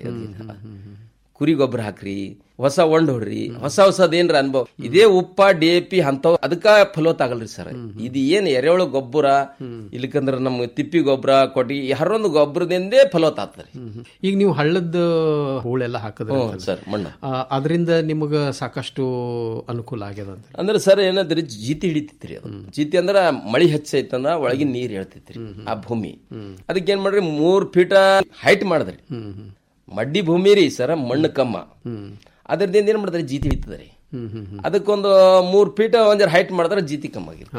ಕುರಿ ಗೊಬ್ಬರ ಹಾಕ್ರಿ ಹೊಸ ಒಂಡ್ ಹೊಡ್ರಿ ಹೊಸ ಹೊಸದೇನ್ರ ಅನುಭವ ಇದೇ ಉಪ್ಪ ಡಿ ಎ ಪಿ ಅಂತವ್ ಅದಕ್ಕ ಫಲವತ್ ಆಗಲ್ರಿ ಸರ್ ಇದು ಏನ್ ಎರೆಹುಳು ಗೊಬ್ಬರ ಇಲ್ಲಕಂದ್ರ ನಮ್ ತಿಪ್ಪಿ ಗೊಬ್ಬರ ಕೊಟ್ಟಿಗೆ ಹರೊಂದು ಗೊಬ್ಬರದಿಂದೇ ಫಲವತ್ ಆಗ್ತದೆ ಈಗ ನೀವು ಹಳ್ಳದ ಹೂಳೆಲ್ಲ ಹಾಕಿದ್ರೆ ಹ್ಞೂ ಸರ್ ಮಣ್ಣು ಅದರಿಂದ ನಿಮಗ ಸಾಕಷ್ಟು ಅನುಕೂಲ ಆಗ್ಯದ ಅಂತ ಅಂದ್ರೆ ಸರ್ ಏನಂದ್ರಿ ಜೀತಿ ಹಿಡಿತೈತ್ರಿ ಅದು ಜೀತಿ ಅಂದ್ರ ಮಳಿ ಹೆಚ್ಚೈತಂದ್ರ ಒಳಗಿನ ನೀರ್ ಹೇಳ್ತೈತ್ರಿ ಆ ಭೂಮಿ ಅದಕ್ಕೆ ಏನ್ ಮಾಡ್ರಿ ಮೂರ್ ಫೀಟ ಹೈಟ್ ಮಾಡಿದ್ರಿ ಮಡ್ಡಿ ಭೂಮಿ ರೀ ಸರ್ ಮಣ್ಣು ಕಮ್ಮ ಅದ್ರದಿಂದ ಏನ್ ಮಾಡ್ತಾರೆ ಜೀತಿ ಹಿಡಿತದ್ರಿ ಅದಕ್ಕೊಂದು ಮೂರ್ ಫೀಟ್ ಒಂದ್ ಹೈಟ್ ಮಾಡಿದ್ರೆ ಜೀತಿ ಕಮ್ಮ ಆಗಿರಿ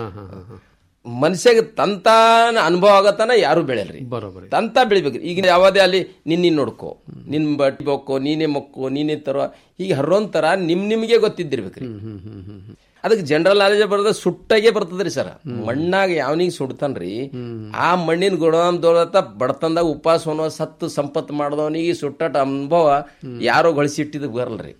ಮನುಷ್ಯಗೆ ತಂತಾನ ಅನುಭವ ಆಗತ್ತಾನ ಯಾರು ಬೆಳೆಯಲ್ರಿ ಬರೋಬರಿ ತಂತ ಬೆಳಿಬೇಕ್ರಿ ಈಗ ಯಾವುದೇ ಅಲ್ಲಿ ನಿನ್ ನೀನ್ ನೋಡ್ಕೋ ನಿನ್ ಬಟ್ಟಿ ಬೊಕ್ಕೋ ನೀನೇ ಮೊಕ್ಕೋ ನೀನೇ ತರೋ ಹೀಗೆ ಹರ್ರೋಂತರ ನಿಮ್ ನಿಮ್ಗೆ ಗೊತ್ತಿದ್ದಿರ್ಬೇಕ್ರಿ ಅದಕ್ಕೆ ಜನರಲ್ ನಾಲೆಜ್ ಬರೋದ ಸುಟ್ಟಾಗೆ ಬರ್ತದ್ರಿ ಸರ್ ಮಣ್ಣಾಗ ಯಾವನಿಗೆ ಸುಡ್ತಾನ್ರಿ ಆ ಮಣ್ಣಿನ ಗುಣದೊಳತ ಬಡತನದಾಗ ಉಪವಾಸ ಅನ್ನೋ ಸತ್ತು ಸಂಪತ್ತು ಮಾಡಿದವನಿಗೆ ಸುಟ್ಟಾಟ ಅನುಭವ ಯಾರೋ ಗಳಿಸಿಟ್ಟಿದ್ ಬರಲ್ರಿ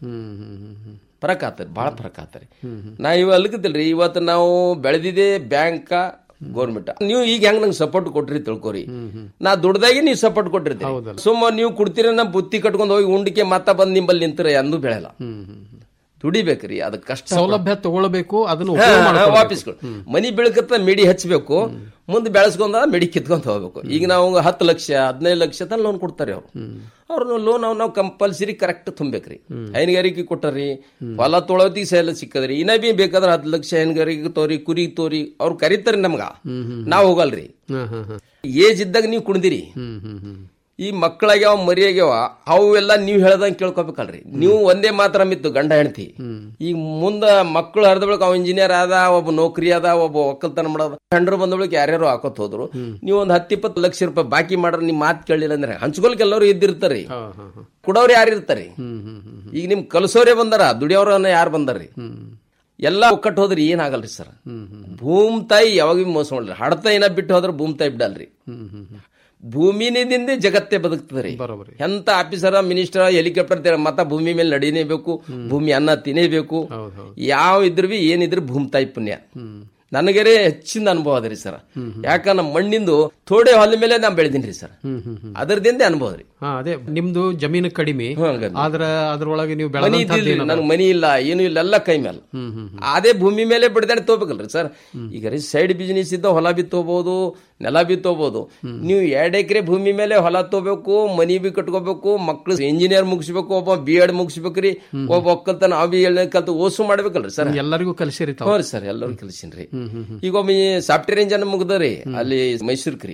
ಫರಕ್ ಆತರಿ ಬಹಳ ಫರಕ್ ಆತರಿ ನಾ ಇವ ಅಲ್ಕತಿಲ್ರಿ ಇವತ್ತು ನಾವು ಬೆಳೆದಿದೆ ಬ್ಯಾಂಕ ಗೌರ್ಮೆಂಟ್ ನೀವು ಈಗ ಹೆಂಗ್ ನಂಗೆ ಸಪೋರ್ಟ್ ಕೊಟ್ರಿ ತಿಳ್ಕೊರಿ ನಾ ದುಡ್ದಾಗೆ ನೀವು ಸಪೋರ್ಟ್ ಕೊಟ್ಟಿರ್ತೀರಿ ಸುಮ್ಮ ನೀವು ಕುಡ್ತೀರ ನಾ ಬುತ್ತಿ ಕಟ್ಕೊಂಡು ಹೋಗಿ ಉಂಡಿಕೆ ಮತ್ತ ಬಂದ್ ನಿಂಬಲ್ಲಿ ನಿಂತರ ಎಂದೂ ಬೆಳೆಯಲ್ಲ ದುಡಿಬೇಕ್ರಿ ಅದ ಕಷ್ಟ ಸೌಲಭ್ಯ ತಗೊಳ್ಬೇಕು ಅದನ್ನು ಹಾ, ಉಪಯೋಗ ಹಾ, ಮಾಡ್ಕೊಳ್ಬೇಕು. ವಾಪಿಸ್ಗಳು ಮನಿ ಬೆಳಕತ್ತ ಮಿಡಿ ಹಚ್ಚಬೇಕು ಮುಂದೆ ಬೆಳೆಸ್ಕೊಂಡ ಮಿಡಿ ಕಿತ್ಕೊಂತ ಹೋಗ್ಬೇಕು ಈಗ ನಾವು ಹತ್ತು ಲಕ್ಷ ಹದಿನೈದು ಲಕ್ಷ ತನ ಲೋನ್ ಕೊಡ್ತಾರೆ ಅವ್ರು ಅವ್ರನ್ನ ಲೋನ್ ನಾವು ನಾವು ಕಂಪಲ್ಸರಿ ಕರೆಕ್ಟ್ ತುಂಬೇಕ್ರಿ ಹೈನುಗಾರಿಕೆ ಕೊಟ್ಟರಿ ಹೊಲ ತೊಳೋತಿಗೆ ಸೇಲ ಸಿಕ್ಕದ್ರಿ ಇನ್ನ ಬಿ ಬೇಕಾದ್ರೆ ಹತ್ತು ಲಕ್ಷ ಹೈನುಗಾರಿಕೆ ತೋರಿ ಕುರಿ ತೋರಿ ಅವ್ರು ಕರೀತಾರೆ ನಮ್ಗ ನಾವ್ ಹೋಗಲ್ರಿ ಹಾ, ಹಾ, ಹಾ. ಏಜ್ ಇದ್ದಾಗ ನೀವು ಕುಡ್ದಿರಿ ಈ ಮಕ್ಕಳಾಗ್ಯಾವ ಮರಿಯಾಗ್ಯಾವ ಅವೆಲ್ಲ ನೀವ್ ಹೇಳ್ದಂಗ್ ಕೇಳ್ಕೊಬೇಕಲ್ರಿ ನೀವು ಒಂದೇ ಮಾತ್ರ ಮಿತ್ತು ಗಂಡ ಹೆಂಡತಿ ಈಗ ಮುಂದ ಮಕ್ಕಳು ಹರಿದ ಬಳಿಕ ಅವ ಇಂಜಿನಿಯರ್ ಆದ ಒಬ್ಬ ನೌಕರಿ ಅದ ಒಬ್ಬ ಒಕ್ಕಲ್ತನ ಮಾಡೋದ ಹೆಂಡ್ರು ಬಂದ ಬಳಿಕ ಯಾರ್ಯಾರು ಹಾಕೋತ್ ಹೋದ್ರು ನೀವು ಒಂದ್ ಹತ್ತು ಇಪ್ಪತ್ತು ಲಕ್ಷ ರೂಪಾಯಿ ಬಾಕಿ ಮಾಡ್ರ ನಿಮ್ ಮಾತು ಕೇಳಿಲ್ಲ ಅಂದ್ರೆ ಹಂಚ್ಕೊಲ್ಕ ಎಲ್ಲರೂ ಇದ್ದಿರ್ತಾರಿ ಕೊಡೋರು ಯಾರು ಇರ್ತಾರಿ ಈಗ ನಿಮ್ ಕಲ್ಸೋರೇ ಬಂದಾರ ದುಡಿಯೋರನ್ನ ಯಾರು ಬಂದಾರ್ರಿ ಎಲ್ಲ ಒಕ್ಕಟ್ಟು ಹೋದ್ರಿ ಏನಾಗಲ್ರಿ ಸರ್ ಭೂಮ್ ತಾಯಿ ಯಾವಾಗ ಮೋಸ ಮಾಡ್ರಿ ಹಡತ ಏನ ಬಿಟ್ಟು ಹೋದ್ರೆ ಭೂಮ್ ತಾಯಿ ಬಿಡಲ್ರಿ ಭೂಮಿನಿಂದ ಜಗತ್ತೇ ಬದುಕ್ತದ್ರಿ ಎಂತ ಆಫೀಸರ ಮಿನಿಸ್ಟರ್ ಹೆಲಿಕಾಪ್ಟರ್ ಮತ್ತ ಭೂಮಿ ಮೇಲೆ ನಡೀನೇಬೇಕು ಭೂಮಿ ಅನ್ನ ತಿನ್ನೇಬೇಕು ಯಾವ ಇದ್ರು ಬಿ ಏನಿದ್ರು ಭೂಮಿ ತಾಯಿ ಪುಣ್ಯ ನನಗರೆ ಹೆಚ್ಚಿನ ಅನುಭವ ಅದ್ರಿ ಸರ್ ಯಾಕ ನಮ್ಮ ಮಣ್ಣಿಂದು ಥೋಡೆ ಹೊಲ ಮೇಲೆ ನಾ ಬೆಳೆದಿನ್ರಿ ಸರ್ ಅದರದಿಂದ ಅನುಭವ ರೀ ಹಾ ಅದೇ ನಿಮ್ದು ಜಮೀನು ಕಡಿಮೆ ಆದ್ರ ಅದ್ರೊಳಗೆ ನೀವು ಮನಿ ಇದ್ದಿಲ್ರಿ ನನಗೆ ಮನಿ ಇಲ್ಲ ಏನು ಇಲ್ಲ ಎಲ್ಲ ಕೈ ಮೇಲೆ ಅದೇ ಭೂಮಿ ಮೇಲೆ ಬಿಡದಾಡಿ ತಗೋಬೇಕಲ್ರಿ ಸರ್ ಈಗ ರೀ ಸೈಡ್ ಬಿಸ್ನೆಸ್ ಇದ್ದ ಹೊಲ ಬಿ ತಗೋಬಹುದು ನೆಲ ಬಿ ತಗೋಬಹುದು ನೀವು ಎರಡ್ ಎಕರೆ ಭೂಮಿ ಮೇಲೆ ಹೊಲ ತಗೋಬೇಕು ಮನಿ ಬಿ ಕಟ್ಕೋಬೇಕು ಮಕ್ಳು ಇಂಜಿನಿಯರ್ ಮುಗಿಸ್ಬೇಕು ಒಬ್ಬ ಬಿ ಎಡ್ ಮುಗಿಸ್ಬೇಕ್ರಿ ಒಬ್ಬ ಒಕ್ಕಲ್ತನ ಆ ಬಿ ಎಡ್ ಕಲ್ತು ಓಸು ಮಾಡ್ಬೇಕಲ್ರಿ ಸರ್ ಎಲ್ಲರಿಗೂ ಕಲಿಸಿರಿ ಹ್ಞೂ ರೀ ಸರ್ ಎಲ್ಲರೂ ಕಲಿಸಿನ್ರಿ ಈಗ ಒಮ್ಮೆ ಸಾಫ್ಟ್ವೇರ್ ಇಂಜನ್ ಮುಗ್ದರಿ ಅಲ್ಲಿ ಮೈಸೂರ್ಕ್ರಿ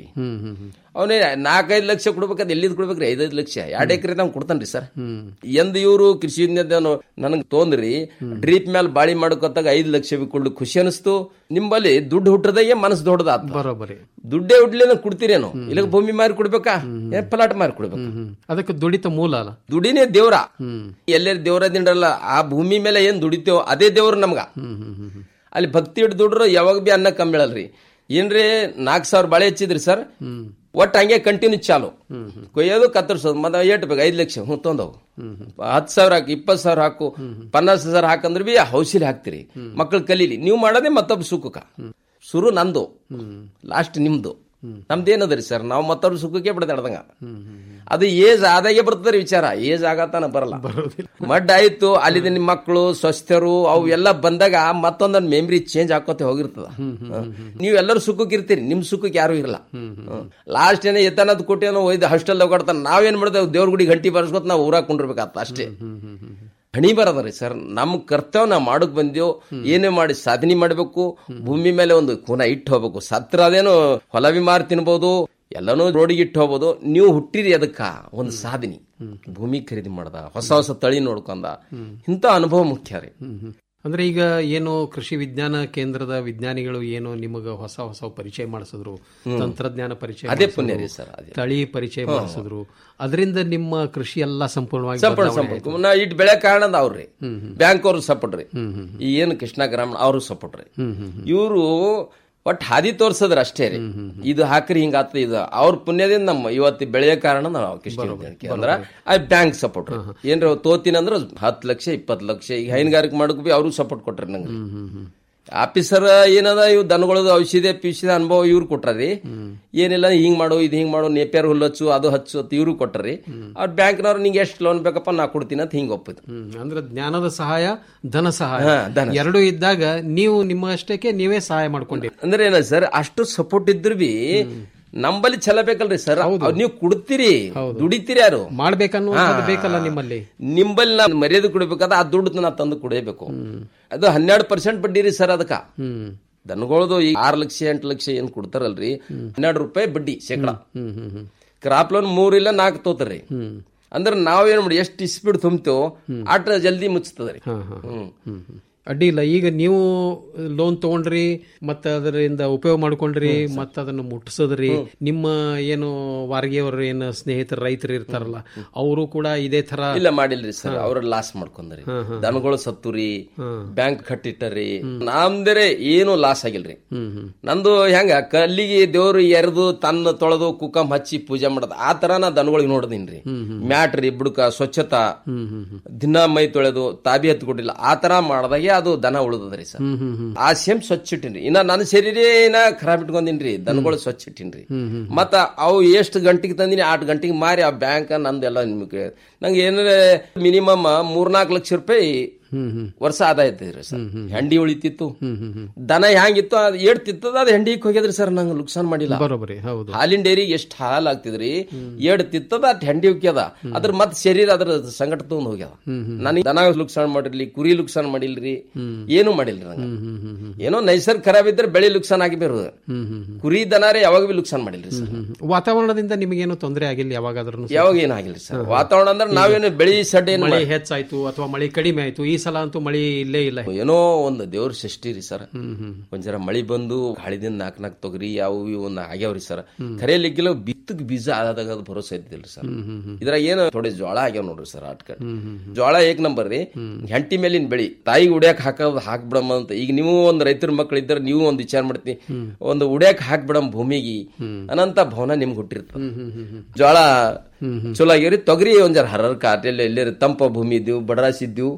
ಅವನೇ ನಾಲ್ಕೈದು ಲಕ್ಷ ಕೊಡ್ಬೇಕಾದ್ರೆ ಎಲ್ಲಿದ್ ಕೊಡ್ಬೇಕ್ರಿ ಐದೈದು ಲಕ್ಷ ಎರಡ್ ಎಕರೆ ನಾವು ಕೊಡ್ತಾನ್ರಿ ಸರ್ ಎಂದ ಇವರು ಕೃಷಿ ನನಗೆ ತೊಂದ್ರಿ ಡ್ರೀಪ್ ಮೇಲೆ ಬಾಳಿ ಮಾಡ್ಕೊತಾಗ ಐದು ಲಕ್ಷ ಕೊಳ್ಳು ಖುಷಿ ಅನಿಸ್ತು ನಿಂಬಲ್ಲಿ ದುಡ್ಡು ಹುಟ್ಟದಾಗೆ ಮನಸ್ಸು ದೊಡ್ಡದಾತ ಬರೋಬರಿ ದುಡ್ಡೇ ಹುಡ್ಲಿಲ್ಲ ಕೊಡ್ತೀರೇನು ಇಲ್ಲ ಭೂಮಿ ಮಾರಿ ಕೊಡ್ಬೇಕಾ ಏನ್ ಪಲಾಟ್ ಮಾರಿ ಕೊಡ್ಬೇಕು ಅದಕ್ಕೆ ದುಡಿತ ಮೂಲ ಅಲ್ಲ ದುಡಿನೇ ದೇವ್ರ ಎಲ್ಲೇ ದೇವ್ರ ದಿಂಡಲ್ಲ ಆ ಭೂಮಿ ಮೇಲೆ ಏನ್ ದುಡಿತೇವೋ ಅದೇ ದೇವ್ರು ನಮ್ಗ ಅಲ್ಲಿ ಭಕ್ತಿ ಇಟ್ಟು ದುಡ್ರು ಯಾವಾಗ ಬಿ ಅನ್ನ ಕಮ್ಮಿ ಹೇಳಲ್ರಿ ಏನ್ರಿ ನಾಲ್ಕು ಸಾವಿರ ಬಾಳೆ ಹಚ್ಚಿದ್ರಿ ಸರ್ ಒಟ್ಟು ಹಂಗೆ ಕಂಟಿನ್ಯೂ ಚಾಲು ಕೊಯ್ಯೋದು ಕತ್ತರಿಸೋದು ಮತ್ತೆ ಏಟ್ ಬೇಕು ಐದು ಲಕ್ಷ ಹ್ಞೂ ತೊಂದವು ಹತ್ತು ಸಾವಿರ ಹಾಕಿ ಇಪ್ಪತ್ತು ಸಾವಿರ ಹಾಕು ಪನ್ನಾಸ್ ಸಾವಿರ ಹಾಕಂದ್ರೆ ಬಿ ಹೌಸಿಲಿ ಹಾಕ್ತಿರಿ ಮಕ್ಳು ಕಲೀಲಿ ನೀವು ಮಾಡೋದೇ ಮತ್ತೊಬ್ಬ ಸುಖಕ್ಕ ಶುರು ನಂದು ಲಾಸ್ಟ್ ನಿಮ್ದು ನಮ್ದೇನದ್ರಿ ಸರ್ ನಾವು ಮತ್ತೊಬ್ರು ಸುಖಕ್ಕೆ ಬಿಡದಾಡ್ದಂಗ ಅದು ಏಜ್ ಆದಾಗೆ ಬರ್ತದ್ರಿ ವಿಚಾರ ಏಜ್ ಆಗತ್ತಾನ ಬರಲ್ಲ ಮಡ್ ಆಯ್ತು ಅಲ್ಲಿದ ನಿಮ್ ಮಕ್ಕಳು ಸ್ವಸ್ಥರು ಅವು ಎಲ್ಲ ಬಂದಾಗ ಮತ್ತೊಂದೊಂದು ಮೆಮ್ರಿ ಚೇಂಜ್ ಹಾಕೋತೆ ಹೋಗಿರ್ತದ ನೀವೆಲ್ಲರೂ ಸುಖಕ್ಕೆ ಇರ್ತೀರಿ ನಿಮ್ ಸುಖಕ್ಕೆ ಯಾರು ಇರಲ್ಲ ಲಾಸ್ಟ್ ಏನೇ ಎತ್ತನದ್ ಕೊಟ್ಟೇನೋ ಒಯ್ದು ಹಾಸ್ಟೆಲ್ ಹೋಗಾಡ್ತಾನ ನಾವೇನ್ ಮಾಡ್ತೇವೆ ದೇವ್ರ ಗುಡಿ ಗಂಟಿ ಬರ್ಸ್ಕೊತ ನಾವು ಊರಾಗ ಕುಂಡಿರ್ಬೇಕಾತ ಅಷ್ಟೇ ಹಣಿ ಬರದ್ರಿ ಸರ್ ನಮ್ ಕರ್ತವ್ಯ ನಾವು ಮಾಡಕ್ ಬಂದೇವು ಏನೇ ಮಾಡಿ ಸಾಧನೆ ಮಾಡಬೇಕು ಭೂಮಿ ಮೇಲೆ ಒಂದು ಕುನ ಇಟ್ಟು ಹೋಗ್ಬೇಕು ಸತ್ರ ಅದೇನು ಹೊಲ ಮಾರಿ ತಿನ್ಬೋದು ಎಲ್ಲನೂ ರೋಡಿಗೆ ಇಟ್ಟು ಹೋಗ್ಬೋದು ನೀವು ಹುಟ್ಟಿರಿ ಅದಕ್ಕ ಒಂದು ಸಾಧನೆ ಭೂಮಿ ಖರೀದಿ ಮಾಡ್ದ ಹೊಸ ಹೊಸ ತಳಿ ನೋಡ್ಕೊಂಡ ಇಂಥ ಅನುಭವ ಮುಖ್ಯ ರೀ ಅಂದ್ರೆ ಈಗ ಏನು ಕೃಷಿ ವಿಜ್ಞಾನ ಕೇಂದ್ರದ ವಿಜ್ಞಾನಿಗಳು ಏನು ನಿಮಗ ಹೊಸ ಹೊಸ ಪರಿಚಯ ಮಾಡಿಸಿದ್ರು ತಂತ್ರಜ್ಞಾನ ಪರಿಚಯ ಅದೇ ಮಾಡಿಸಿದ್ರು, ಪುಣ್ಯ ರೀ ಸರ್, ಅದೇ. ತಳಿ ಪರಿಚಯ ಹ್ಮ್. ಮಾಡಿಸಿದ್ರು ಅದರಿಂದ ನಿಮ್ಮ ಕೃಷಿ ಎಲ್ಲ ಸಂಪೂರ್ಣವಾಗಿ ಸಂಪೂರ್ಣ ಬದಲಾವಣೆ ಸಂಪರ್ಕ ಆಯ್ತು. ನಾ ಇಟ್ ಬೆಳೆ ಕಾರಣ ಅವ್ರಿ ಬ್ಯಾಂಕ್ ಅವ್ರು ಸಪೋರ್ಟ್ ರೀ ಈ ಏನು ಕೃಷ್ಣ ಗ್ರಾಮೀಣ ಅವರು ಸಪೋರ್ಟ್ ರೀ ಇವರು ಒಟ್ ಹಾದಿ ತೋರ್ಸದ್ರ ಅಷ್ಟೇ ರೀ ಇದು ಹಾಕ್ರಿ ಹಿಂಗಾತ ಇದು ಅವ್ರ ಪುಣ್ಯದಿಂದ ನಮ್ಮ ಇವತ್ತು ಬೆಳೆಯ ಕಾರಣ ನಾವು ಕೃಷಿ ವಿಜ್ಞಾನಕ್ಕೆ ಅಂದ್ರ ಆ ಬ್ಯಾಂಕ್ ಸಪೋರ್ಟ್ ಏನ್ರ ತೋತಿನ ಅಂದ್ರ ಹತ್ತು ಲಕ್ಷ ಇಪ್ಪತ್ತು ಲಕ್ಷ ಈಗ ಹೈನುಗಾರಿಕೆ ಮಾಡಕ್ ಬಿ ಅವರು ಸಪೋರ್ಟ್ ಕೊಟ್ರಿ ನಂಗೆ ಆಫೀಸರ್ ಏನದ ಇವ್ ದನಗಳದ ಔಷಧಿ ಪಿಷಧ ಅನುಭವ ಇವ್ರು ಕೊಟ್ರಿ ಏನಿಲ್ಲ ಹಿಂಗ್ ಮಾಡು ಇದು ಹಿಂಗ್ ಮಾಡು ನೇಪ್ಯಾರ್ ಹುಲ್ಲು ಹಚ್ಚು ಅದು ಹಚ್ಚು ಅಂತ ಇವ್ರು ಕೊಟ್ರಿ ಅವ್ರ ಬ್ಯಾಂಕ್ನವ್ರು ನಿಂಗೆ ಎಷ್ಟು ಲೋನ್ ಬೇಕಪ್ಪ ನಾ ಕೊಡ್ತೀನಿ ಅಂತ ಹಿಂಗ್ ಒಪ್ಪಿದ್ರು ಹ್ಮ್. ಅಂದ್ರೆ ಜ್ಞಾನದ ಸಹಾಯ ಧನ ಸಹಾಯ ಹಾ, ಧನ. ಎರಡು ಇದ್ದಾಗ ನೀವು ನಿಮ್ಮ ಅಷ್ಟಕ್ಕೆ ನೀವೇ ಸಹಾಯ ಮಾಡ್ಕೊಂಡಿ ಅಂದ್ರೆ ಏನ ಸರ್ ಅಷ್ಟು ಸಪೋರ್ಟ್ ಇದ್ರು ಬಿ ನಂಬಲ್ಲಿ ಛಲ ಬೇಕಲ್ರಿ ಸರ್ ನೀವು ಕೊಡ್ತೀರಿ ದುಡಿತೀರಿ ಯಾರು ಮಾಡ್ಬೇಕನ್ನುವಂಥದ್ದು ಹಾ. ಬೇಕಲ್ಲ ನಿಮ್ಮಲ್ಲಿ ನಿಂಬಲ್ಲಿ ನಾನು ಮರ್ಯಾದೆ ಕೊಡ್ಬೇಕಾದ್ರೆ ಆ ದುಡ್ಡು ನಾ ತಂದು ಕೊಡಬೇಕು ಅದು ಹನ್ನೆರಡು ಪರ್ಸೆಂಟ್ ಬಡ್ಡಿ ರೀ ಸರ್ ಅದಕ್ಕ ದನಗಳದು ಈಗ ಆರು ಲಕ್ಷ ಎಂಟು ಲಕ್ಷ ಏನ್ ಕೊಡ್ತಾರಲ್ರಿ ಹನ್ನೆರಡು ರೂಪಾಯಿ ಬಡ್ಡಿ ಶೇಕಡ ಕ್ರಾಪ್ ಲೋನ್ ಮೂರಿಲ್ಲ ನಾಲ್ಕು ತೋತಾರ್ರಿ ಅಂದ್ರೆ ನಾವೇನ್ ಮಾಡಿ ಎಷ್ಟು ಸ್ಪೀಡ್ ತುಂಬ್ತೇವೋ ಆಟ ಜಲ್ದಿ ಮುಚ್ಚತದ್ರಿ ಹ್ಮ್ ಅಡ್ಡಿ ಇಲ್ಲ ಈಗ ನೀವು ಲೋನ್ ತಗೊಂಡ್ರಿ ಮತ್ತೆ ಅದರಿಂದ ಉಪಯೋಗ ಮಾಡ್ಕೊಂಡ್ರಿ ಮತ್ತೆ ಅದನ್ನು ಮುಟ್ಟಿಸೋದ್ರಿ ನಿಮ್ಮ ಏನು ವಾರ್ಗಿಯವರು ಏನು ಸ್ನೇಹಿತರು ರೈತರು ಇರ್ತಾರಲ್ಲ ಅವರು ಕೂಡ ಇದೇ ತರ ಇಲ್ಲ ಮಾಡಿಲ್ರಿ ಸರ್ ಅವ್ರ ಲಾಸ್ ಮಾಡ್ಕೊಂಡ್ರಿ ದನಗಳು ಸತ್ತುರಿ ಬ್ಯಾಂಕ್ ಕಟ್ಟಿಟ್ಟರಿ ನಮ್ದರೆ ಏನು ಲಾಸ್ ಆಗಿಲ್ರಿ ನಂದು ಹೆಂಗ ಕಲ್ಲಿಗೆ ದೇವ್ರು ಎರೆದು ತನ್ನ ತೊಳೆದು ಕುಕ್ಕಂ ಹಚ್ಚಿ ಪೂಜೆ ಮಾಡೋದು ಆ ತರ ನಾ ದನಗಳಿಗೆ ನೋಡದೀನ್ರಿ ಮ್ಯಾಟ್ ರೀ ಬುಡಕ ಸ್ವಚ್ಛತಾ ದಿನ ಮೈ ತೊಳೆದು ತಾಬಿ ಹತ್ತು ಕೊಟ್ಟಿಲ್ಲ ಆ ತರ ಮಾಡ್ದಾಗೆ ಅದು ದನ ಉಳಿದದ್ರಿ ಸರ್ ಆ ಸೇಮ್ ಸ್ವಚ್ಛ ಇಟ್ಟಿನ್ರಿ ಇನ್ನ ನನ್ನ ಶರೀರ ಏನ ಖರಾಬ್ ಇಟ್ಕೊಂಡಿನ್ರಿ ದನಗಳು ಸ್ವಚ್ಛ ಇಟ್ಟಿನ್ರಿ ಮತ್ತ ಅವು ಎಷ್ಟು ಗಂಟೆಗೆ ತಂದಿನಿ ಆಟ್ ಗಂಟೆಗೆ ಮಾರಿ ಆ ಬ್ಯಾಂಕ್ ನಂದೆಲ್ಲ ನಿಮ್ಗೆ ನಂಗೆ ಏನಾರ ಮಿನಿಮಮ್ ಮೂರ್ನಾಲ್ಕು ಲಕ್ಷ ರೂಪಾಯಿ ವರ್ಷ ಆದಾಯ ಇರ್ತದ್ರಿ ಸರ್ ಹೆಂಡಿ ಉಳಿತಿತ್ತು ದನ ಹ್ಯಾಂಗಿತ್ತು ಅದು ಏಟ್ ತಿತ್ತದ ಅದು ಹೆಂಡಿಗೆ ಹೋಗ್ಯದ್ರಿ ಸರ್ ನಂಗೆ ಲುಕ್ಸಾನ್ ಮಾಡಿಲ್ಲ ಬರೋಬರಿ ಹೌದು ಹಾಲಿನ ಡೈರಿಗೆ ಎಷ್ಟು ಹಾಲು ಆಗ್ತಿದ್ರಿ ಏಡ್ ತಿತ್ತದ ಅಟ್ ಹೆಂಡಿ ಉಕ್ಕ್ಯದ ಅದ್ರ ಮತ್ ಶರೀರ ಅದ್ರ ಸಂಕಟ ತಗೊಂಡ್ ಹೋಗ್ಯದ ನನಗೆ ದನ ಲುಕ್ಸಾನ್ ಮಾಡಿರ್ಲಿ ಕುರಿ ಲುಕ್ಸಾನ್ ಮಾಡಿಲ್ರಿ ಏನು ಮಾಡಿಲ್ರಿ ನಂಗೆ ಏನೋ ನೈಸರ್ಗ ಖರಾಬ್ ಇದ್ರೆ ಬೆಳೆ ಲುಕ್ಸಾನ್ ಆಗಿ ಬರೋದು ಕುರಿ ದನಾರೇ ಯಾವಾಗ ಬಿ ಲುಕ್ಸಾನ್ ಮಾಡಿಲ್ರಿ ಸರ್ ವಾತಾವರಣದಿಂದ ನಿಮಗೇನು ತೊಂದರೆ ಆಗಿಲ್ಲ ಯಾವಾಗಾದ್ರೂ ಯಾವಾಗ ಏನಾಗಿಲ್ಲ ಸರ್ ವಾತಾವರಣ ಅಂದ್ರೆ ನಾವೇನು ಬೆಳಿ ಸಡ್ ಏನು ಮಳೆ ಹೆಚ್ಚಾಯ್ತು ಅಥವಾ ಮಳೆ ಕಡಿಮೆ ಆಯ್ತು ಈ ಸಲ ಅಂತೂ ಮಳೆ ಇಲ್ಲೇ ಇಲ್ಲ ಏನೋ ಒಂದು ದೇವ್ರ ಸೃಷ್ಟಿ ರೀ ಸರ್ ಒಂದ್ ಜರ ಮಳಿ ಬಂದು ಗಾಳಿದಿಂದ ನಾಲ್ಕ್ ನಾಲ್ಕು ತೊಗರಿ ಯಾವ ಇವು ಒಂದು ಆಗ್ಯಾವ್ರಿ ಸರ್ ಕರೆಯಲಿಕ್ಕಿಲ್ಲ ಬಿತ್ತಕ್ ಬೀಜ ಆದಾಗ ಅದು ಭರೋಸೆ ಇದ್ದಿಲ್ರಿ ಸರ್ ಇದ್ರಾಗ ಏನು ಥೋಡೆ ಜೋಳ ಆಗ್ಯಾವ ನೋಡ್ರಿ ಸರ್ ಆಟ್ಕಡ್ ಜೋಳ ಏಕ್ ನಂಬರ್ ರೀ ಹೆಂಟಿ ಮೇಲಿನ ಬೆಳಿ ತಾಯಿಗೆ ಉಡ್ಯಾಕ್ ಹಾಕೋದು ಹಾಕ್ಬಿಡಮ್ಮ ಅಂತ ಈಗ ನೀವು ಒಂದ್ ರೈತರ ಮಕ್ಳು ಇದ್ರೆ ನೀವು ಒಂದ್ ವಿಚಾರ ಮಾಡ್ತೀನಿ ಒಂದು ಉಡ್ಯಾಕ್ ಹಾಕ್ಬಿಡಮ್ ಭೂಮಿಗೆ ಅನಂತ ಭವನ ನಿಮ್ಗೆ ಹುಟ್ಟಿರ್ತದ ಜೋಳ ಚಲೋ ಆಗ್ಯಾವ್ರಿ ತೊಗರಿ ಒಂದ್ ಜರ ಹರರ್ ಕಾಟೆಲ್ಲ ಎಲ್ಲೇ ತಂಪ ಭೂಮಿ ಇದ್ದೀವಿ ಬಡರಾಸಿ ಇದ್ದೀವಿ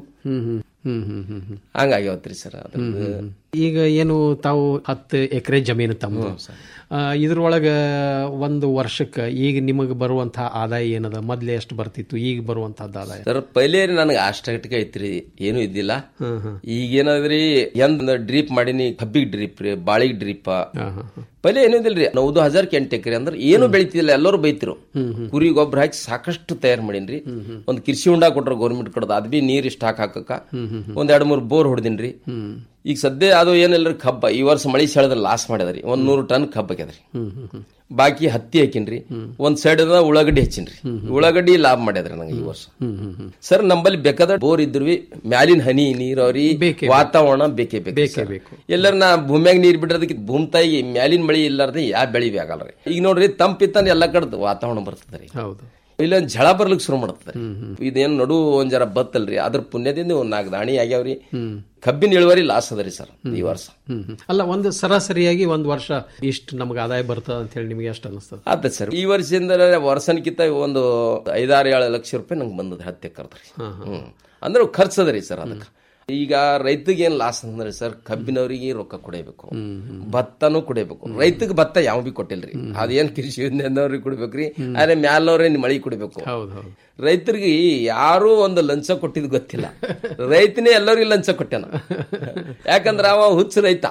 ಹಂಗಾಗ್ಯಾವತ್ರಿ ಸರ್ ಅದ್ರದ್ದು ಈಗ ಏನು ತಾವು ಹತ್ತು ಎಕರೆ ಜಮೀನು ತಮ್ಮ ಇದ್ರೊಳಗ ಒಂದು ವರ್ಷಕ್ಕೆ ಈಗ ನಿಮಗೆ ಬರುವಂತಹ ಆದಾಯ ಏನದ ಮೊದ್ಲೇ ಎಷ್ಟು ಬರ್ತಿತ್ತು ಈಗ ಬರುವಂತಹದ್ದು ಆದಾಯ ಸರ್ ಪೈಲೇ ನನಗೆ ಅಷ್ಟಕ್ಕೆ ಐತ್ರಿ ಏನು ಇದ್ದಿಲ್ಲ ಈಗ ಏನದ್ರಿ ಎಂದ್ ಡ್ರಿಪ್ ಮಾಡೀನಿ ಕಬ್ಬಿಗೆ ಡ್ರಿಪ್ ರೀ ಬಾಳಿಗೆ ಡ್ರಿಪ್ ಪೈಲೆ ಏನು ಇದಿಲ್ರಿ ನೌದು ಹಜಾರ್ಕ್ಕೆ ಎಂಟು ಎಕರೆ ಅಂದ್ರೆ ಏನು ಬೆಳಿತಿಲ್ಲ ಎಲ್ಲರೂ ಬೈತಿರು ಕುರಿ ಗೊಬ್ಬರ ಹಾಕಿ ಸಾಕಷ್ಟು ತಯಾರು ಮಾಡೀನ್ರಿ ಒಂದ್ ಕೃಷಿ ಹುಂಡ ಕೊಟ್ರ ಗೌರ್ಮೆಂಟ್ ಕಡದ ಅದ್ ಬಿ ನೀರ್ ಇಷ್ಟ ಹಾಕಾಕ ಒಂದ್ ಎರಡ್ ಮೂರ್ ಬೋರ್ ಹೊಡೆದಿನ್ರಿ ಈಗ ಸದ್ಯ ಅದು ಏನಿಲ್ಲ ಕಬ್ಬ ಈ ವರ್ಷ ಮಳಿ ಸೆಳೆದ್ರ ಲಾಸ್ ಮಾಡ್ಯದ್ರಿ ಒಂದ್ ನೂರು ಟನ್ ಕಬ್ಬ ಆಗ್ಯದ್ರಿ ಬಾಕಿ ಹತ್ತಿ ಹಾಕಿನ್ರಿ ಒಂದ್ ಸೈಡ್ ಉಳ್ಳಾಗಡ್ಡಿ ಹಚ್ಚಿನ್ರಿ ಉಳ್ಳಾಗಡ್ಡಿ ಲಾಭ ಮಾಡ್ಯದ್ರಿ ನಂಗೆ ಈ ವರ್ಷ ಸರ್ ನಂಬಲ್ಲಿ ಬೇಕಾದ ಬೋರ್ ಇದ್ರೂ ಮ್ಯಾಲಿನ ಹನಿ ನೀರಾವರಿ ವಾತಾವರಣ ಬೇಕೇ ಬೇಕು ಎಲ್ಲರ ನಾ ಭೂಮಿಯಾಗ ನೀರ್ ಬಿಡೋದಕ್ಕೆ ಭೂಮಿ ತಾಯಿಗೆ ಮ್ಯಾಲಿನ ಮಳಿ ಇಲ್ಲಾರ್ದೆ ಯಾ ಬೆಳಿ ಆಗಲ್ರಿ ಈಗ ನೋಡ್ರಿ ತಂಪಿತ್ತಂದ್ರೆ ಎಲ್ಲ ಕಡೆ ವಾತಾವರಣ ಬರ್ತದ್ರಿ ಹೌದು ಇಲ್ಲೊಂದ್ ಝಳ ಬರ್ಲಿಕ್ಕೆ ಶುರು ಮಾಡ್ತದೆ ಇದೇನ್ ನಡು ಒಂದ್ ಜರ ಬತ್ತಲ್ರಿ ಅದ್ರ ಪುಣ್ಯದಿಂದ ಒಂದ್ ನಾಲ್ಕು ದಾಣಿ ಆಗ್ಯಾವ್ರಿ ಕಬ್ಬಿನ ಇಳುವರಿ ಲಾಸ್ ಅದರಿ ಸರ್ ಈ ವರ್ಷ ಅಲ್ಲ ಒಂದು ಸರಾಸರಿಯಾಗಿ ಒಂದ್ ವರ್ಷ ಇಷ್ಟು ನಮ್ಗೆ ಆದಾಯ ಬರ್ತದ ಅಂತ ಹೇಳಿ ನಿಮಗೆ ಎಷ್ಟು ಅನಿಸ್ತದ ಆತ ಸರ್ ಈ ವರ್ಷದಿಂದ ವರ್ಷನಕ್ಕಿಂತ ಒಂದು ಐದಾರು ಏಳು ಲಕ್ಷ ರೂಪಾಯಿ ನಂಗೆ ಬಂದದ್ರಿ ಹತ್ತು ಎಕರ್ದ್ರಿ ಹ್ಮ್ ಅಂದ್ರೆ ಖರ್ಚು ಅದರಿ ಸರ್ ಅದಕ್ಕೆ ಈಗ ರೈತಗೆ ಏನ್ ಲಾಸ್ ಅಂದ್ರೆ ಸರ್ ಕಬ್ಬಿನವರಿಗೆ ರೊಕ್ಕ ಕೊಡಬೇಕು ಭತ್ತನೂ ಕೊಡಬೇಕು ರೈತಗೆ ಭತ್ತ ಯಾವ ಬಿ ಕೊಟ್ಟಿಲ್ರಿ ಅದೇನ್ ಕೃಷಿ ಯೋಜನೆದವ್ರಿಗೆ ಕೊಡ್ಬೇಕ್ರಿ ಆದ್ರೆ ಮ್ಯಾಲವ್ರೆ ಮಳಿ ಕೊಡ್ಬೇಕು ರೈತರಿಗೆ ಯಾರು ಒಂದು ಲಂಚ ಕೊಟ್ಟಿದ್ ಗೊತ್ತಿಲ್ಲ ರೈತನೇ ಎಲ್ಲರಿಗೂ ಲಂಚ ಕೊಟ್ಟಾನ ಯಾಕಂದ್ರ ಅವ ಹುಚ್ಚ ರೈತ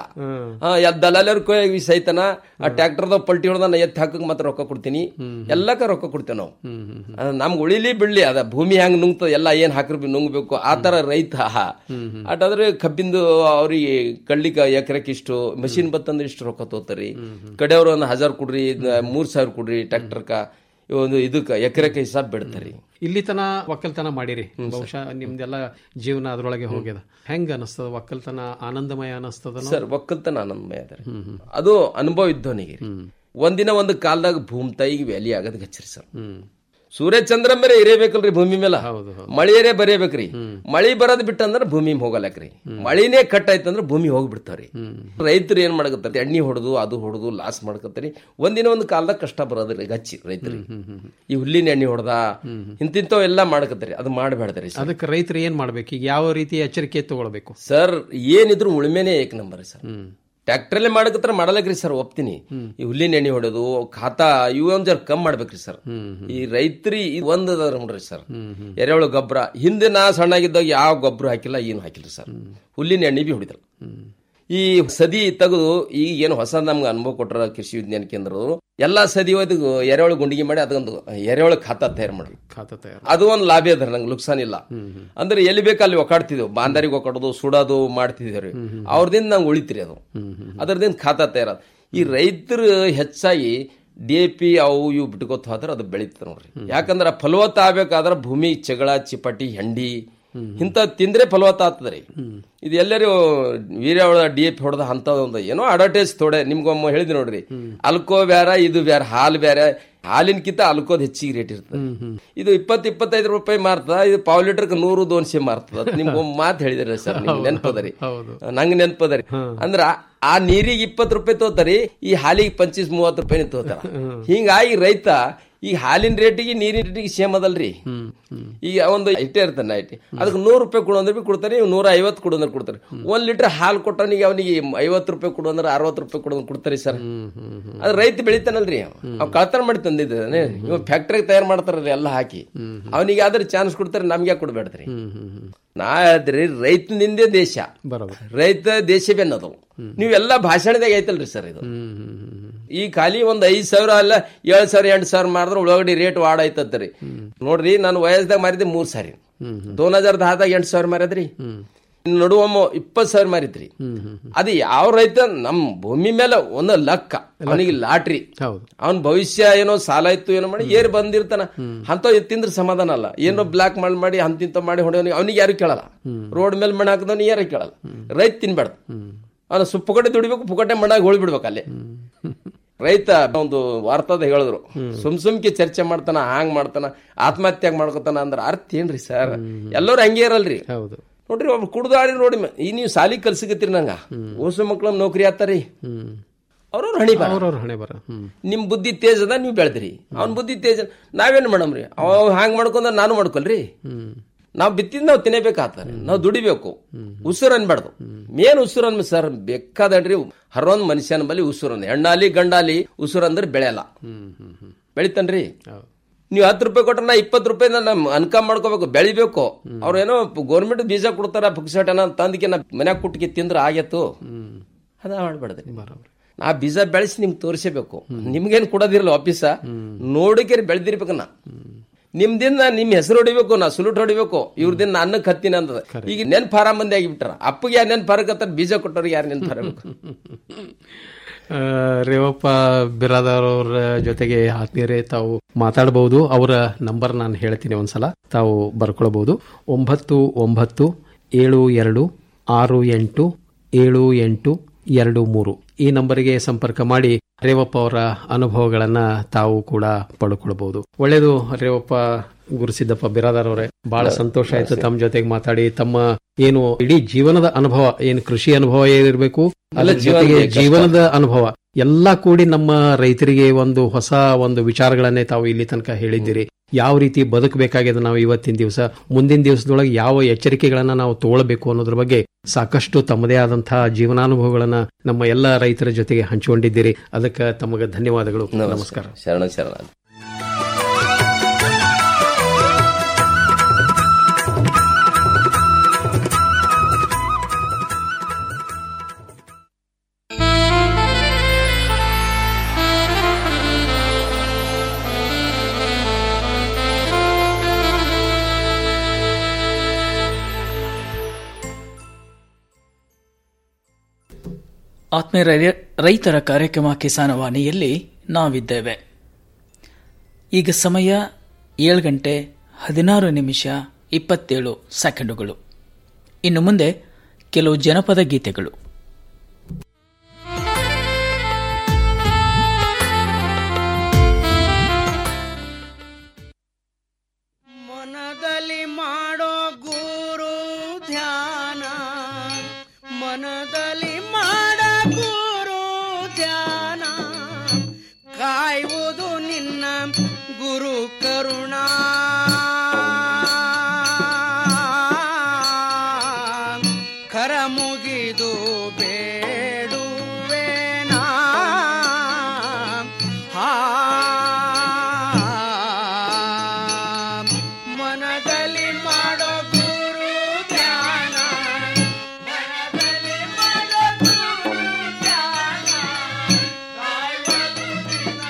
ದಲಾಲರ್ ಕೈ ಸೈತನ ಆ ಟ್ರ್ಯಾಕ್ಟರ್ದ ಪಲ್ಟಿ ಹೊಡೆದ ಎತ್ತಿ ಹಾಕಕ್ ಮಾತ್ರ ರೊಕ್ಕ ಕೊಡ್ತೀನಿ ಎಲ್ಲಕ್ಕ ರೊಕ್ಕ ಕೊಡ್ತೇವೆ ನಾವು ನಮ್ಗೆ ಉಳಿಲಿ ಬಿಡ್ಲಿ ಅದ ಭೂಮಿ ಹೆಂಗ್ ನುಂಗ್ತದ ಎಲ್ಲ ಏನ್ ಹಾಕ್ರಿ ನುಂಗ್ಬೇಕು ಆ ತರ ರೈತ ಅಟಾದ್ರೆ ಕಬ್ಬಿಂದು ಅವ್ರಿಗೆ ಕಡ್ಲಿಕ್ಕ ಎಕರೆಕ್ ಇಷ್ಟು ಮಷಿನ್ ಬತ್ತಂದ್ರೆ ಇಷ್ಟು ರೊಕ್ಕ ತೋತಾರಿ ಕಡೆಯವ್ರು ಒಂದು ಹಜಾರ್ ಕೊಡ್ರಿ ಮೂರ್ ಸಾವಿರ ಕೊಡ್ರಿ ಟ್ರ್ಯಾಕ್ಟರ್ಕ ಒಂದು ಇದಕ್ಕ ಎಕರೆಕ ಹಿಸಾಬ್ ಬಿಡ್ತಾರಿ ಇಲ್ಲಿ ತನ ಒಕ್ಕಲ್ತನ ಮಾಡಿರಿ ಬಹುಶಃ ನಿಮ್ದೆಲ್ಲ ಜೀವನ ಅದ್ರೊಳಗೆ ಹೋಗ್ಯದ ಹೆಂಗ ಅನಸ್ತದ ಒಕ್ಕಲ್ತನ ಆನಂದಮಯ ಅನಸ್ತದ ಸರ್ ಒಕ್ಕಲ್ತನ ಆನಂದಮಯ ಅದ ಅದು ಅನುಭವ ಇದ್ದವನಿಗೆ ಒಂದಿನ ಒಂದು ಕಾಲದಾಗ ಭೂಮಿ ತಾಯಿಗೆ ವ್ಯಾಲಿ ಆಗೋದ್ ಹಚ್ಚಿರಿ ಸರ್ ಸೂರ್ಯ ಚಂದ್ರ ಮೇಲೆ ಇರೇಬೇಕಲ್ರಿ ಭೂಮಿ ಮೇಲೆ ಮಳಿಯರೇ ಬರೇಬೇಕ್ರಿ ಮಳಿ ಬರೋದ್ ಬಿಟ್ಟಂದ್ರ ಭೂಮಿ ಹೋಗಲಕ್ರಿ ಮಳಿನೇ ಕಟ್ ಆಯ್ತಂದ್ರ ಭೂಮಿ ಹೋಗ್ಬಿಡ್ತಾವ್ರಿ ರೈತರು ಏನ್ ಮಾಡಕತ್ತಾರ ಎಣ್ಣಿ ಹೊಡೆದು ಅದು ಹೊಡೆದು ಲಾಸ್ ಮಾಡ್ಕತ್ತಾರಿ ಒಂದಿನ ಒಂದು ಕಾಲದಾಗ ಕಷ್ಟ ಬರೋದ್ರಿ ಹಚ್ಚಿ ರೈತರಿಗೆ ಈ ಹುಲ್ಲಿನ ಎಣ್ಣೆ ಹೊಡೆದ ಇಂತಿಂತವ್ ಎಲ್ಲಾ ಮಾಡಕತ್ತಾರಿ ಅದು ಮಾಡಬೇಡ್ದ್ರಿ ಅದಕ್ಕೆ ರೈತರು ಏನ್ ಮಾಡ್ಬೇಕು ಈಗ ಯಾವ ರೀತಿ ಎಚ್ಚರಿಕೆ ತಗೊಳ್ಬೇಕು ಸರ್ ಏನಿದ್ರು ಉಳುಮೆನೆ ಏಕ್ ನಂಬರ್ ಸರ್ ಟ್ರ್ಯಾಕ್ಟರ್ಲೆ ಮಾಡಕತ್ರ ಮಾಡಲಕ್ರಿ ಸರ್ ಒಪ್ತೀನಿ ಈ ಹುಲ್ಲಿನ ಎಣ್ಣೆ ಹೊಡೆದು ಖಾತಾ ಇವು ಒಂದ್ ಜರ ಕಮ್ ಮಾಡ್ಬೇಕ್ರಿ ಸರ್ ಈ ರೈತರಿ ಒಂದ್ ಅದಾರ ನೋಡ್ರಿ ಸರ್ ಎರೆಹುಳು ಗೊಬ್ಬರ ಹಿಂದೆ ನಾ ಸಣ್ಣಾಗಿದ್ದಾಗ ಯಾವ ಗೊಬ್ಬರ ಹಾಕಿಲ್ಲ ಏನು ಹಾಕಿಲ್ರಿ ಸರ್ ಹುಲ್ಲಿನ ಎಣ್ಣೆ ಬಿ ಹೊಡಿದಲ್ಲ ಈ ಸದಿ ತೆಗೆದು ಈಗ ಏನು ಹೊಸ ನಮ್ಗೆ ಅನುಭವ ಕೊಟ್ಟರ ಕೃಷಿ ವಿಜ್ಞಾನ ಕೇಂದ್ರದವರು ಎಲ್ಲಾ ಸದಿ ಒಯ್ದು ಎರೆಹುಳು ಗುಂಡಿಗೆ ಮಾಡಿ ಅದೊಂದು ಎರೆಹುಳು ಖಾತಾ ತಯಾರು ಮಾಡಿ ಖಾತಾ ತಯಾರು ಅದು ಒಂದು ಲಾಭ ಅದ ನಂಗೆ ನುಕ್ಸಾನ್ ಇಲ್ಲ ಅಂದ್ರೆ ಎಲ್ಲಿ ಬೇಕು ಅಲ್ಲಿ ಒಕ್ಕಾಡ್ತಿದ್ದೆವು ಬಾಂದಾರಿಗೆ ಒಕ್ಕಾಡೋದು ಸುಡೋದು ಮಾಡ್ತಿದ್ದೇವ್ರಿ ಅವ್ರದಿಂದ ನಂಗೆ ಉಳಿತ್ರಿ ಅದು ಅದರದಿಂದ ಖಾತಾ ತಯಾರ ಈ ರೈತರು ಹೆಚ್ಚಾಗಿ ಡಿ ಎ ಪಿ ಅವು ಇವು ಬಿಟ್ಕೋತ ಹೋದ್ರೆ ಅದು ಬೆಳೀತದೆ ನೋಡ್ರಿ ಯಾಕಂದ್ರೆ ಫಲವತ್ತ ಆಗ್ಬೇಕಾದ್ರೆ ಭೂಮಿ ಜಗಳ ಚಿಪಟಿ ಹೆಂಡಿ ಇಂಥ ತಿಂದ್ರೆ ಫಲವತ್ತ ಆಗ್ತದ್ರಿ ಇದು ಎಲ್ಲರೂ ವೀರ್ಯಾವಳ ಡಿ ಎ ಪಿ ಹೊಡೆದ ಅಂತ ಒಂದು ಏನೋ ಅಡ್ವರ್ಟೈಸ್ ಥೋಡೆ ನಿಮ್ಗೊಮ್ಮ ಹೇಳಿದ್ವಿ ನೋಡ್ರಿ ಅಲ್ಕೋ ಬ್ಯಾರ ಇದು ಬ್ಯಾರ ಹಾಲು ಬ್ಯಾರೆ ಹಾಲಿನಕಿಂತ ಅಲ್ಕೋದ್ ಹೆಚ್ಚಿಗೆ ರೇಟ್ ಇರ್ತದೆ ಇದು ಇಪ್ಪತ್ ಇಪ್ಪತ್ತೈದು ರೂಪಾಯಿ ಮಾರ್ತದ ಇದು ಪಾವ್ ಲೀಟರ್ ನೂರು ದೋನ್ಸೆ ಮಾರ್ತದ ನಿಮ್ಗೆ ಒಂದು ಮಾತು ಹೇಳಿದ್ರಿ ಸರ್ ನಿಮ್ಗೆ ನೆನ್ಪದರಿ ನಂಗೆ ನೆನ್ಪದರಿ ಅಂದ್ರ ಆ ನೀರಿಗೆ ಇಪ್ಪತ್ತು ರೂಪಾಯಿ ತೋತಾರಿ ಈ ಹಾಲಿಗೆ ಪಂಚೀಸ್ ಮೂವತ್ತು ರೂಪಾಯಿ ತೋತಾರ ಹಿಂಗಾಗಿ ರೈತ ಈಗ ಹಾಲಿನ ರೇಟಿಗೆ ನೀರಿನ ರೇಟಿಗೆ ಸೇಮ್ ಅದಲ್ರಿ ಈಗ ಒಂದು ಇಟ್ಟೇ ಇರ್ತಾನೆ ಐಟಿ ಅದಕ್ಕೆ ನೂರು ರೂಪಾಯಿ ಕೊಡು ಅಂದ್ರೆ ಬಿ ಕೊಡ್ತಾರೆ ಇವ್ ನೂರ ಐವತ್ತು ಕೊಡು ಅಂದ್ರೆ ಕೊಡ್ತಾರೆ ಒಂದ್ ಲೀಟರ್ ಹಾಲು ಕೊಟ್ಟವನಿಗೆ ಅವನಿಗೆ ಐವತ್ತು ರೂಪಾಯಿ ಕೊಡು ಅಂದ್ರೆ ಅರವತ್ತು ರೂಪಾಯಿ ಕೊಡು ಅಂದ್ರೆ ಕೊಡ್ತಾರೆ ಸರ್ ಅದು ರೈತ ಬೆಳಿತಾನಲ್ರಿ ಅವ್ ಕಳ್ತನ ಮಾಡಿ ತಂದಿದ್ದಾನೆ ಇವ್ ಫ್ಯಾಕ್ಟ್ರಿಗೆ ತಯಾರು ಮಾಡ್ತಾರಲ್ರಿ ಎಲ್ಲ ಹಾಕಿ ಅವನಿಗೆ ಆದ್ರೆ ಚಾನ್ಸ್ ಕೊಡ್ತಾರೆ ನಮ್ಗೆ ಯಾಕೆ ಕೊಡ್ಬೇಡ್ರಿ ನಾ ಹೇಳ್ತೀರಿ ರೈತನಿಂದೇ ದೇಶ ರೈತ ದೇಶ ಬೆನ್ನದು ನೀವೆಲ್ಲ ಭಾಷಣದಾಗ ಐತಲ್ರಿ ಸರ್ ಇದು ಈ ಖಾಲಿ ಒಂದ್ ಐದ್ ಸಾವಿರ ಅಲ್ಲ ಏಳ್ ಸಾವಿರ ಎಂಟು ಸಾವಿರ ಮಾಡಿದ್ರೆ ಉಳ್ಳಾಗಡ್ಡಿ ರೇಟ್ ವಾಡ ಐತತ್ರಿ ನೋಡ್ರಿ ನಾನು ವಯಸ್ಸದಾಗ ಮಾರಿದ್ದೆ ಮೂರ್ ಸಾರಿ ದೋನ್ ಹಜಾರ್ ದಹಾದಾಗ ಎಂಟು ಸಾವಿರ ಮಾರದ್ರಿ ನಡುವಮ್ಮ ಇಪ್ಪತ್ ಸಾವಿರ ಮಾರಿದ್ರಿ ಅದು ಯಾವ ರೈತ ನಮ್ ಭೂಮಿ ಮೇಲೆ ಒಂದು ಲಕ್ಕ ಅವನಿಗೆ ಲಾಟ್ರಿ ಅವನ ಭವಿಷ್ಯ ಏನೋ ಸಾಲ ಇತ್ತು ಏನೋ ಮಾಡಿ ಏರ್ ಬಂದಿರ್ತಾನ ಅಂತ ತಿಂದ್ರೆ ಸಮಾಧಾನ ಅಲ್ಲ ಏನೋ ಬ್ಲಾಕ್ ಮಾಡಿ ಮಾಡಿ ಅಂತಿಂತ ಮಾಡಿ ಹೊಡೆಯವನಿಗೆ ಅವನಿಗೆ ಯಾರು ಕೇಳಲ್ಲ ರೋಡ್ ಮೇಲೆ ಮಣ್ಣು ಹಾಕಿದವನು ಯಾರು ಕೇಳಲ್ಲ ರೈತ ತಿನ್ಬೇಡ ಅವನು ಸು ಪುಕಟೆ ದುಡಿಬೇಕು ಪುಕಟೆ ಮಣ್ಣಾಗಿ ಹೋಳ್ಬಿಡ್ಬೇಕು ಅಲ್ಲಿ ರೈತ ಒಂದು ವಾರ್ತಾದ ಹೇಳಿದ್ರು ಸುಮ್ ಸುಮ್ಕೆ ಚರ್ಚೆ ಮಾಡ್ತಾನ ಹಾಂಗ್ ಮಾಡ್ತಾನ ಆತ್ಮಹತ್ಯೆ ಮಾಡ್ಕೊತಾನ ಅಂದ್ರ ಅರ್ಥ ಏನ್ರಿ ಸರ್ ಎಲ್ಲರೂ ಹಂಗೆ ಇರಲ್ರಿ ಹೌದು ನೋಡ್ರಿ ಒಬ್ರು ಕುಡ್ದಾಡಿ ನೋಡಿ ಮ- ಈ ನೀವು ಸಾಲಿ ಕಲ್ಸಿಕತ್ತೀರಿ ನಂಗ ಓಸು ಮಕ್ಳ ನೌಕರಿ ಆತಾರಿ ಅವ್ರವ್ರ ಹಣಿ ಬರ ಅವ್ರವ್ರ ಹಣೆ ಬರ ಹ್ಮ್ ನಿಮ್ ಬುದ್ಧಿ ತೇಜ್ ಅದ ನೀವು ಬೆಳೆದ್ರಿ ಅವ್ನ ಬುದ್ಧಿ ತೇಜ್ ಅದ. ನಾವೇನ್ ಮಾಡಮ್ರಿ ಅವ ಹ್ಯಾಂಗ್ ಮಾಡ್ಕೊಂಡ ನಾನು ಮಾಡ್ಕೊಲ್ರಿ ನಾವ್ ಬಿತ್ತಿದ್ ನಾವ್ ತಿನ್ನಬೇಕಾಗ್ತಾರೆ ನಾವ್ ದುಡಿಬೇಕು ಉಸಿರು ಅನ್ಬಾರ್ದು ಮೇನ್ ಉಸಿರು ಅನ್ಬ ಸರ್ ಬೇಕಾದಡ್ರಿ ಹರೊಂದ್ ಮನುಷ್ಯನ ಬಳಿ ಉಸಿರು ಅಂದ್ ಹೆಣ್ಣಾಲಿ ಗಂಡಾಲಿ ಉಸಿರು ಅಂದ್ರೆ ಬೆಳೆಯಲ್ಲ ಬೆಳಿತಾನ್ರಿ ನೀವು ಹತ್ತು ರೂಪಾಯಿ ಕೊಟ್ರೆ ನಾ ಇಪ್ಪತ್ತು ರೂಪಾಯಿ ನಮ್ ಅನ್ಕಮ್ ಮಾಡ್ಕೋಬೇಕು ಬೆಳಿಬೇಕು ಅವ್ರೇನೋ ಗೌರ್ಮೆಂಟ್ ಬೀಜ ಕೊಡ್ತಾರ ಪುಕ್ಸಟ್ ಏನೋ ತಂದಕ್ಕೆ ನಾ ಮನ್ಯಾಗ ಕುಟ್ಟಿಗೆ ತಿಂದ್ರೆ ಆಗತ್ತು ಅದ ಮಾಡ್ಬೇಡ್ರಿ ನಾ ಬೀಜ ಬೆಳೆಸಿ ನಿಮ್ಗೆ ತೋರಿಸಬೇಕು ನಿಮ್ಗೇನ್ ಕೊಡೋದಿರಲ್ಲ ಆಫೀಸ ನೋಡಿಕೆ ಬೆಳೆದಿರ್ಬೇಕು ನಾ ನಿಮ್ದಿಂದ ನಿಮ್ ಹೆಸರು ಹೊಡಿಬೇಕು ನಾ ಸುಲುಟ್ ಹೊಡಿಬೇಕು ಇವ್ರದಿಂದ ಅನ್ನಕ್ಕೆ ಹತ್ತೀನಿ ಅಂತದ ಈಗ ನೆನ್ ಫಾರ ಮಂದಿ ಆಗಿಬಿಟ್ಟಾರ ಅಪ್ಪಗೆ ಯಾರು ನೆನ್ ಫಾರಕತ್ತಾರ ಬೀಜ ಕೊಟ್ಟವ್ರಿಗೆ ಯಾರು ನೆನ್ ಫಾರಬೇಕು ಆ, ರೇವಪ್ಪ ಬಿರಾದಾರ್ ಅವರ ಜೊತೆಗೆ ಆತ್ಮೀಯರೇ ತಾವು ಮಾತಾಡಬಹುದು ಅವರ ನಂಬರ್ ನಾನು ಹೇಳ್ತೀನಿ ಒಂದ್ಸಲ ತಾವು ಬರ್ಕೊಳ್ಬಹುದು ಒಂಬತ್ತು ಒಂಬತ್ತು ಏಳು ಎರಡು ಆರು ಎಂಟು ಏಳು ಎಂಟು ಎರಡು ಮೂರು ಈ ನಂಬರಿಗೆ ಸಂಪರ್ಕ ಮಾಡಿ ರೇವಪ್ಪ ಅವರ ಅನುಭವಗಳನ್ನ ತಾವು ಕೂಡ ಪಡ್ಕೊಳ್ಬಹುದು ಒಳ್ಳೇದು ರೇವಪ್ಪ ಗುರುಸಿದ್ದಪ್ಪ ಬಿರಾದಾರ್ ಅವರೇ ಬಹಳ ಸಂತೋಷ ಆಯ್ತು ತಮ್ಮ ಜೊತೆಗೆ ಮಾತಾಡಿ ತಮ್ಮ ಏನು ಇಡೀ ಜೀವನದ ಅನುಭವ ಏನು ಕೃಷಿ ಅನುಭವ ಏನಿರಬೇಕು ಅಲ್ಲ ಜೀವನದ ಜೊತೆಗೆ ಕಷ್ಟ. ಜೀವನದ ಅನುಭವ ಎಲ್ಲ ಕೂಡಿ ನಮ್ಮ ರೈತರಿಗೆ ಒಂದು ಹೊಸ ಒಂದು ವಿಚಾರಗಳನ್ನೇ ತಾವು ಇಲ್ಲಿ ತನಕ ಹೇಳಿದ್ದೀರಿ ಯಾವ ರೀತಿ ಬದುಕಬೇಕಾಗಿದೆ ನಾವು ಇವತ್ತಿನ ದಿವಸ ಮುಂದಿನ ದಿವಸದೊಳಗೆ ಯಾವ ಎಚ್ಚರಿಕೆಗಳನ್ನ ನಾವು ತಗೊಳ್ಬೇಕು ಅನ್ನೋದ್ರ ಬಗ್ಗೆ ಸಾಕಷ್ಟು ತಮ್ಮದೇ ಆದಂತಹ ಜೀವನಾನುಭವಗಳನ್ನ ನಮ್ಮ ಎಲ್ಲ ರೈತರ ಜೊತೆಗೆ ಹಂಚಿಕೊಂಡಿದ್ದೀರಿ ಅದಕ್ಕೆ ತಮಗೆ ಧನ್ಯವಾದಗಳು ನಮಸ್ಕಾರ ಶರಣ ಶರಣ ಆತ್ಮೀಯ ರೈ- ರೈತರ ಕಾರ್ಯಕ್ರಮ ಕಿಸಾನವಾಣಿಯಲ್ಲಿ ನಾವಿದ್ದೇವೆ ಈಗ ಸಮಯ ಏಳು ಗಂಟೆ ಹದಿನಾರು ನಿಮಿಷ ಇಪ್ಪತ್ತೇಳು ಸೆಕೆಂಡುಗಳು ಇನ್ನು ಮುಂದೆ ಕೆಲವು ಜನಪದ ಗೀತೆಗಳು ಮನದಲ್ಲಿ ಮಾಡೋ ಗುರು ಧ್ಯಾನ ಮನದಲ್ಲಿ ಮಾಡ ಗುರು ಧ್ಯಾನ ಕಾಯುವುದು ನಿನ್ನ ಗುರು ಕರುಣಾ ಕರ ಮುಗಿದು ಬೇಡುವೆನಾ ಹಾ ಮನದಲ್ಲಿ ಮಾಡೋ ಗುರು ಧ್ಯಾನ ಮನದಲ್ಲಿ ಮಾಡೋ ಗುರು ಧ್ಯಾನ ಕಾಯುವುದು ನಿನ್ನ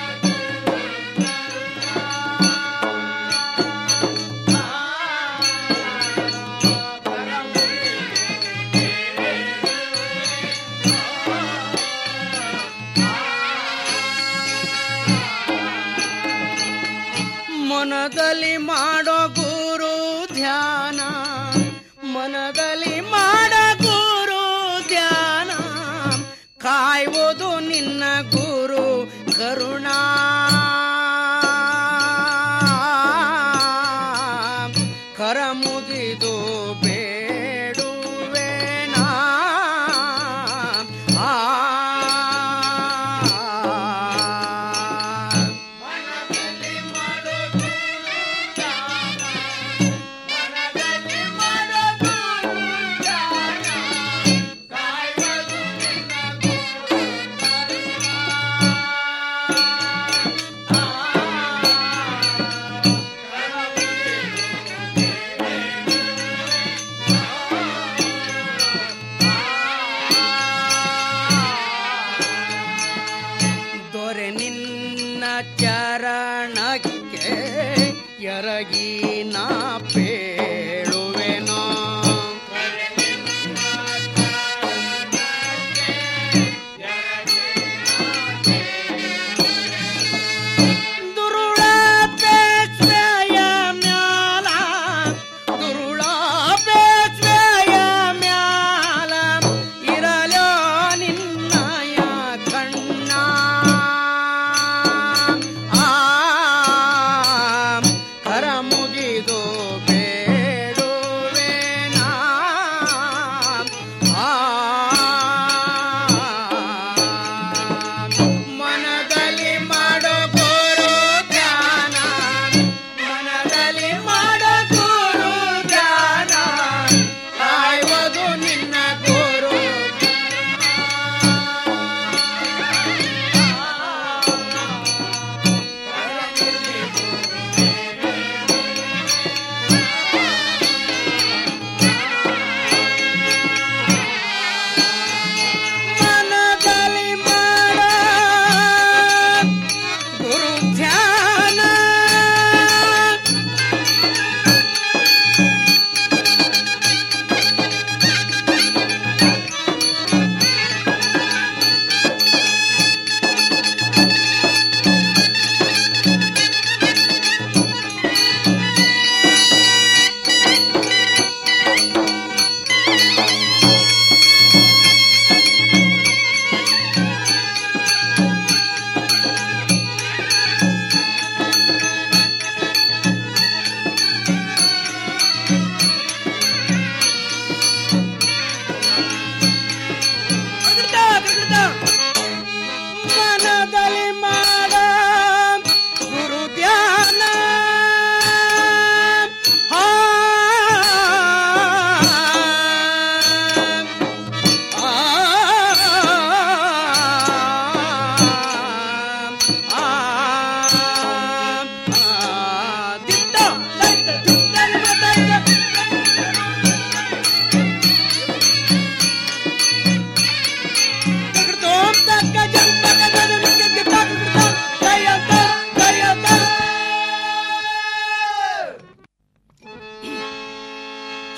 ಮನದಲ್ಲಿ ಮಾಡೋ ಗುರು ಧ್ಯಾನ ಮನದಲ್ಲಿ ಮಾಡ ಗುರು ಧ್ಯಾನ ಕಾಯುವುದು ನಿನ್ನ ಗುರು ಕರುಣಾ ಕರ ಮುಗಿದು ಬೇಡುವೆನಾ ಆ ಮನದಲ್ಲಿ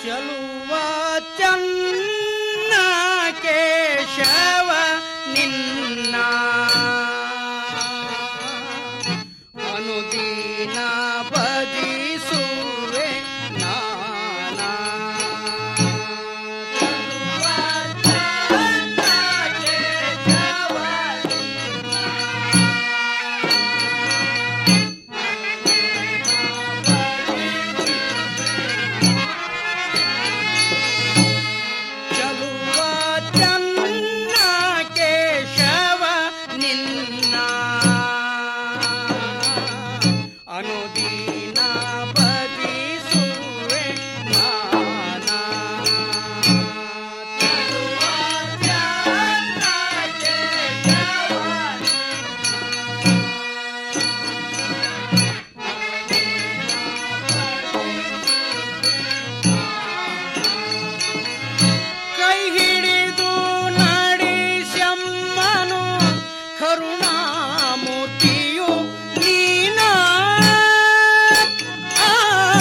ಚಲುವ ಚನ್ನ ಕೇಶವ ನಿನ್ನ ಅನುದೀನ ಭಜಿಸುವೆ ನಾನಾ ಚಲುವ ಚನ್ನ ಕೇಶವ ಚಲುವ ಚನ್ನ ಕೇಶವ ನಿನ್ನ ಅನುದೀನ ಭಜಿಸುವೆ ನಾನಾ ಚಲುವ ಚನ್ನ ಕೇಶವ ಕೈ ಹಿಡಿದು ನಡೆಸಮ್ಮನು ಕರುಣಾಮೂರ್ತಿಯು ನೀನ ಆ,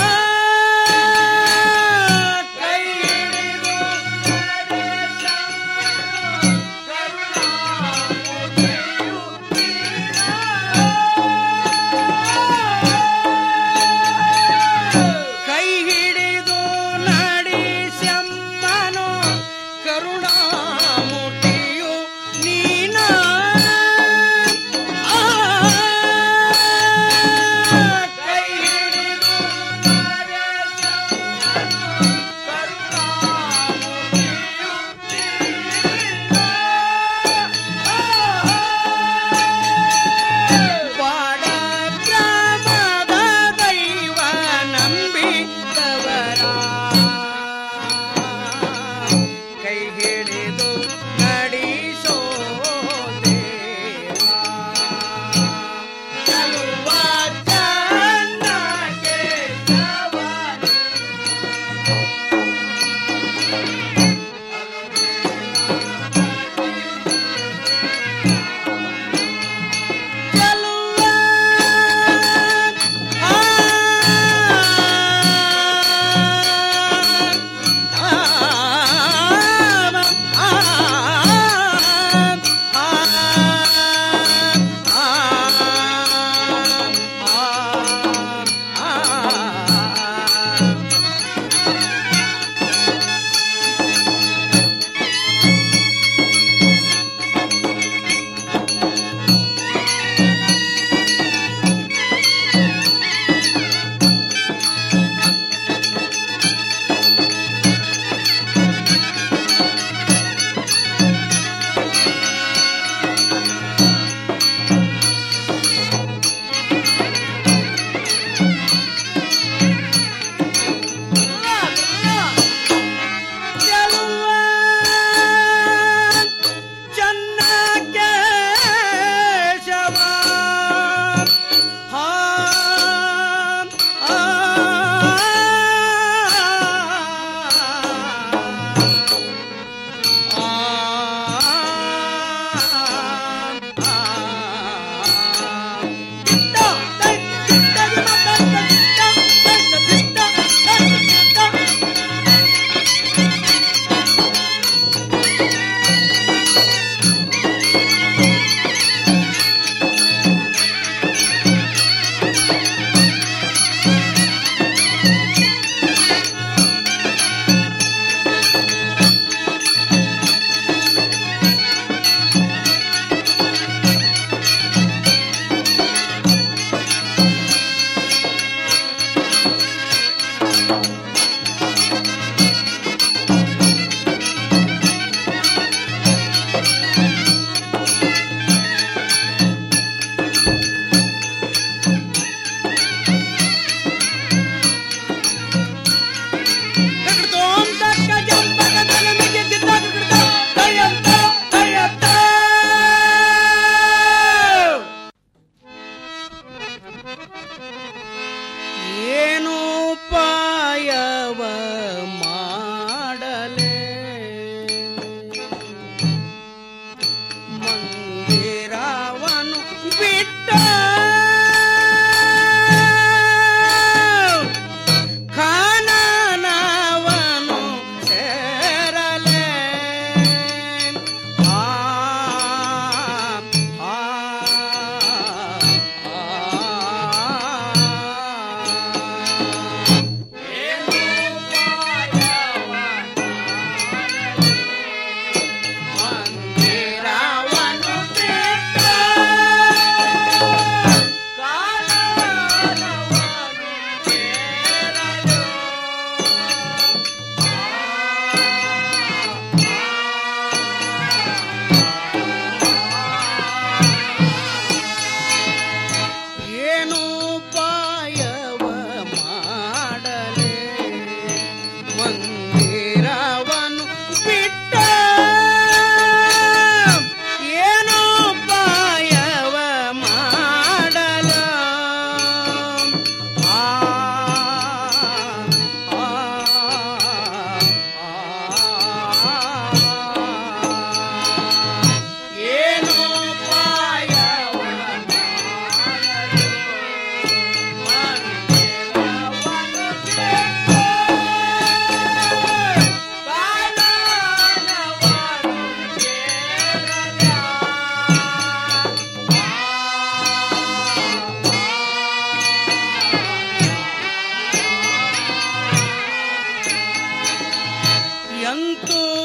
ಕೈ ಹಿಡಿದು ಕೈ ಹಿಡಿದು ನಡೆಸಮ್ಮನು ಕರುಣಾಮೂರ್ತಿಯು ನೀನ ಆ, ಕೈ ಹಿಡಿದು ಬಾಡ ಗ್ರಾಮದ ದೈವ ನಂಬಿದವರ ಕೈ ಹಿಡಿದು ನಡೆಸೋ ದೇವ. ಚಲುವ ಚನ್ನ ಕೇಶವ ಸಂತೂರ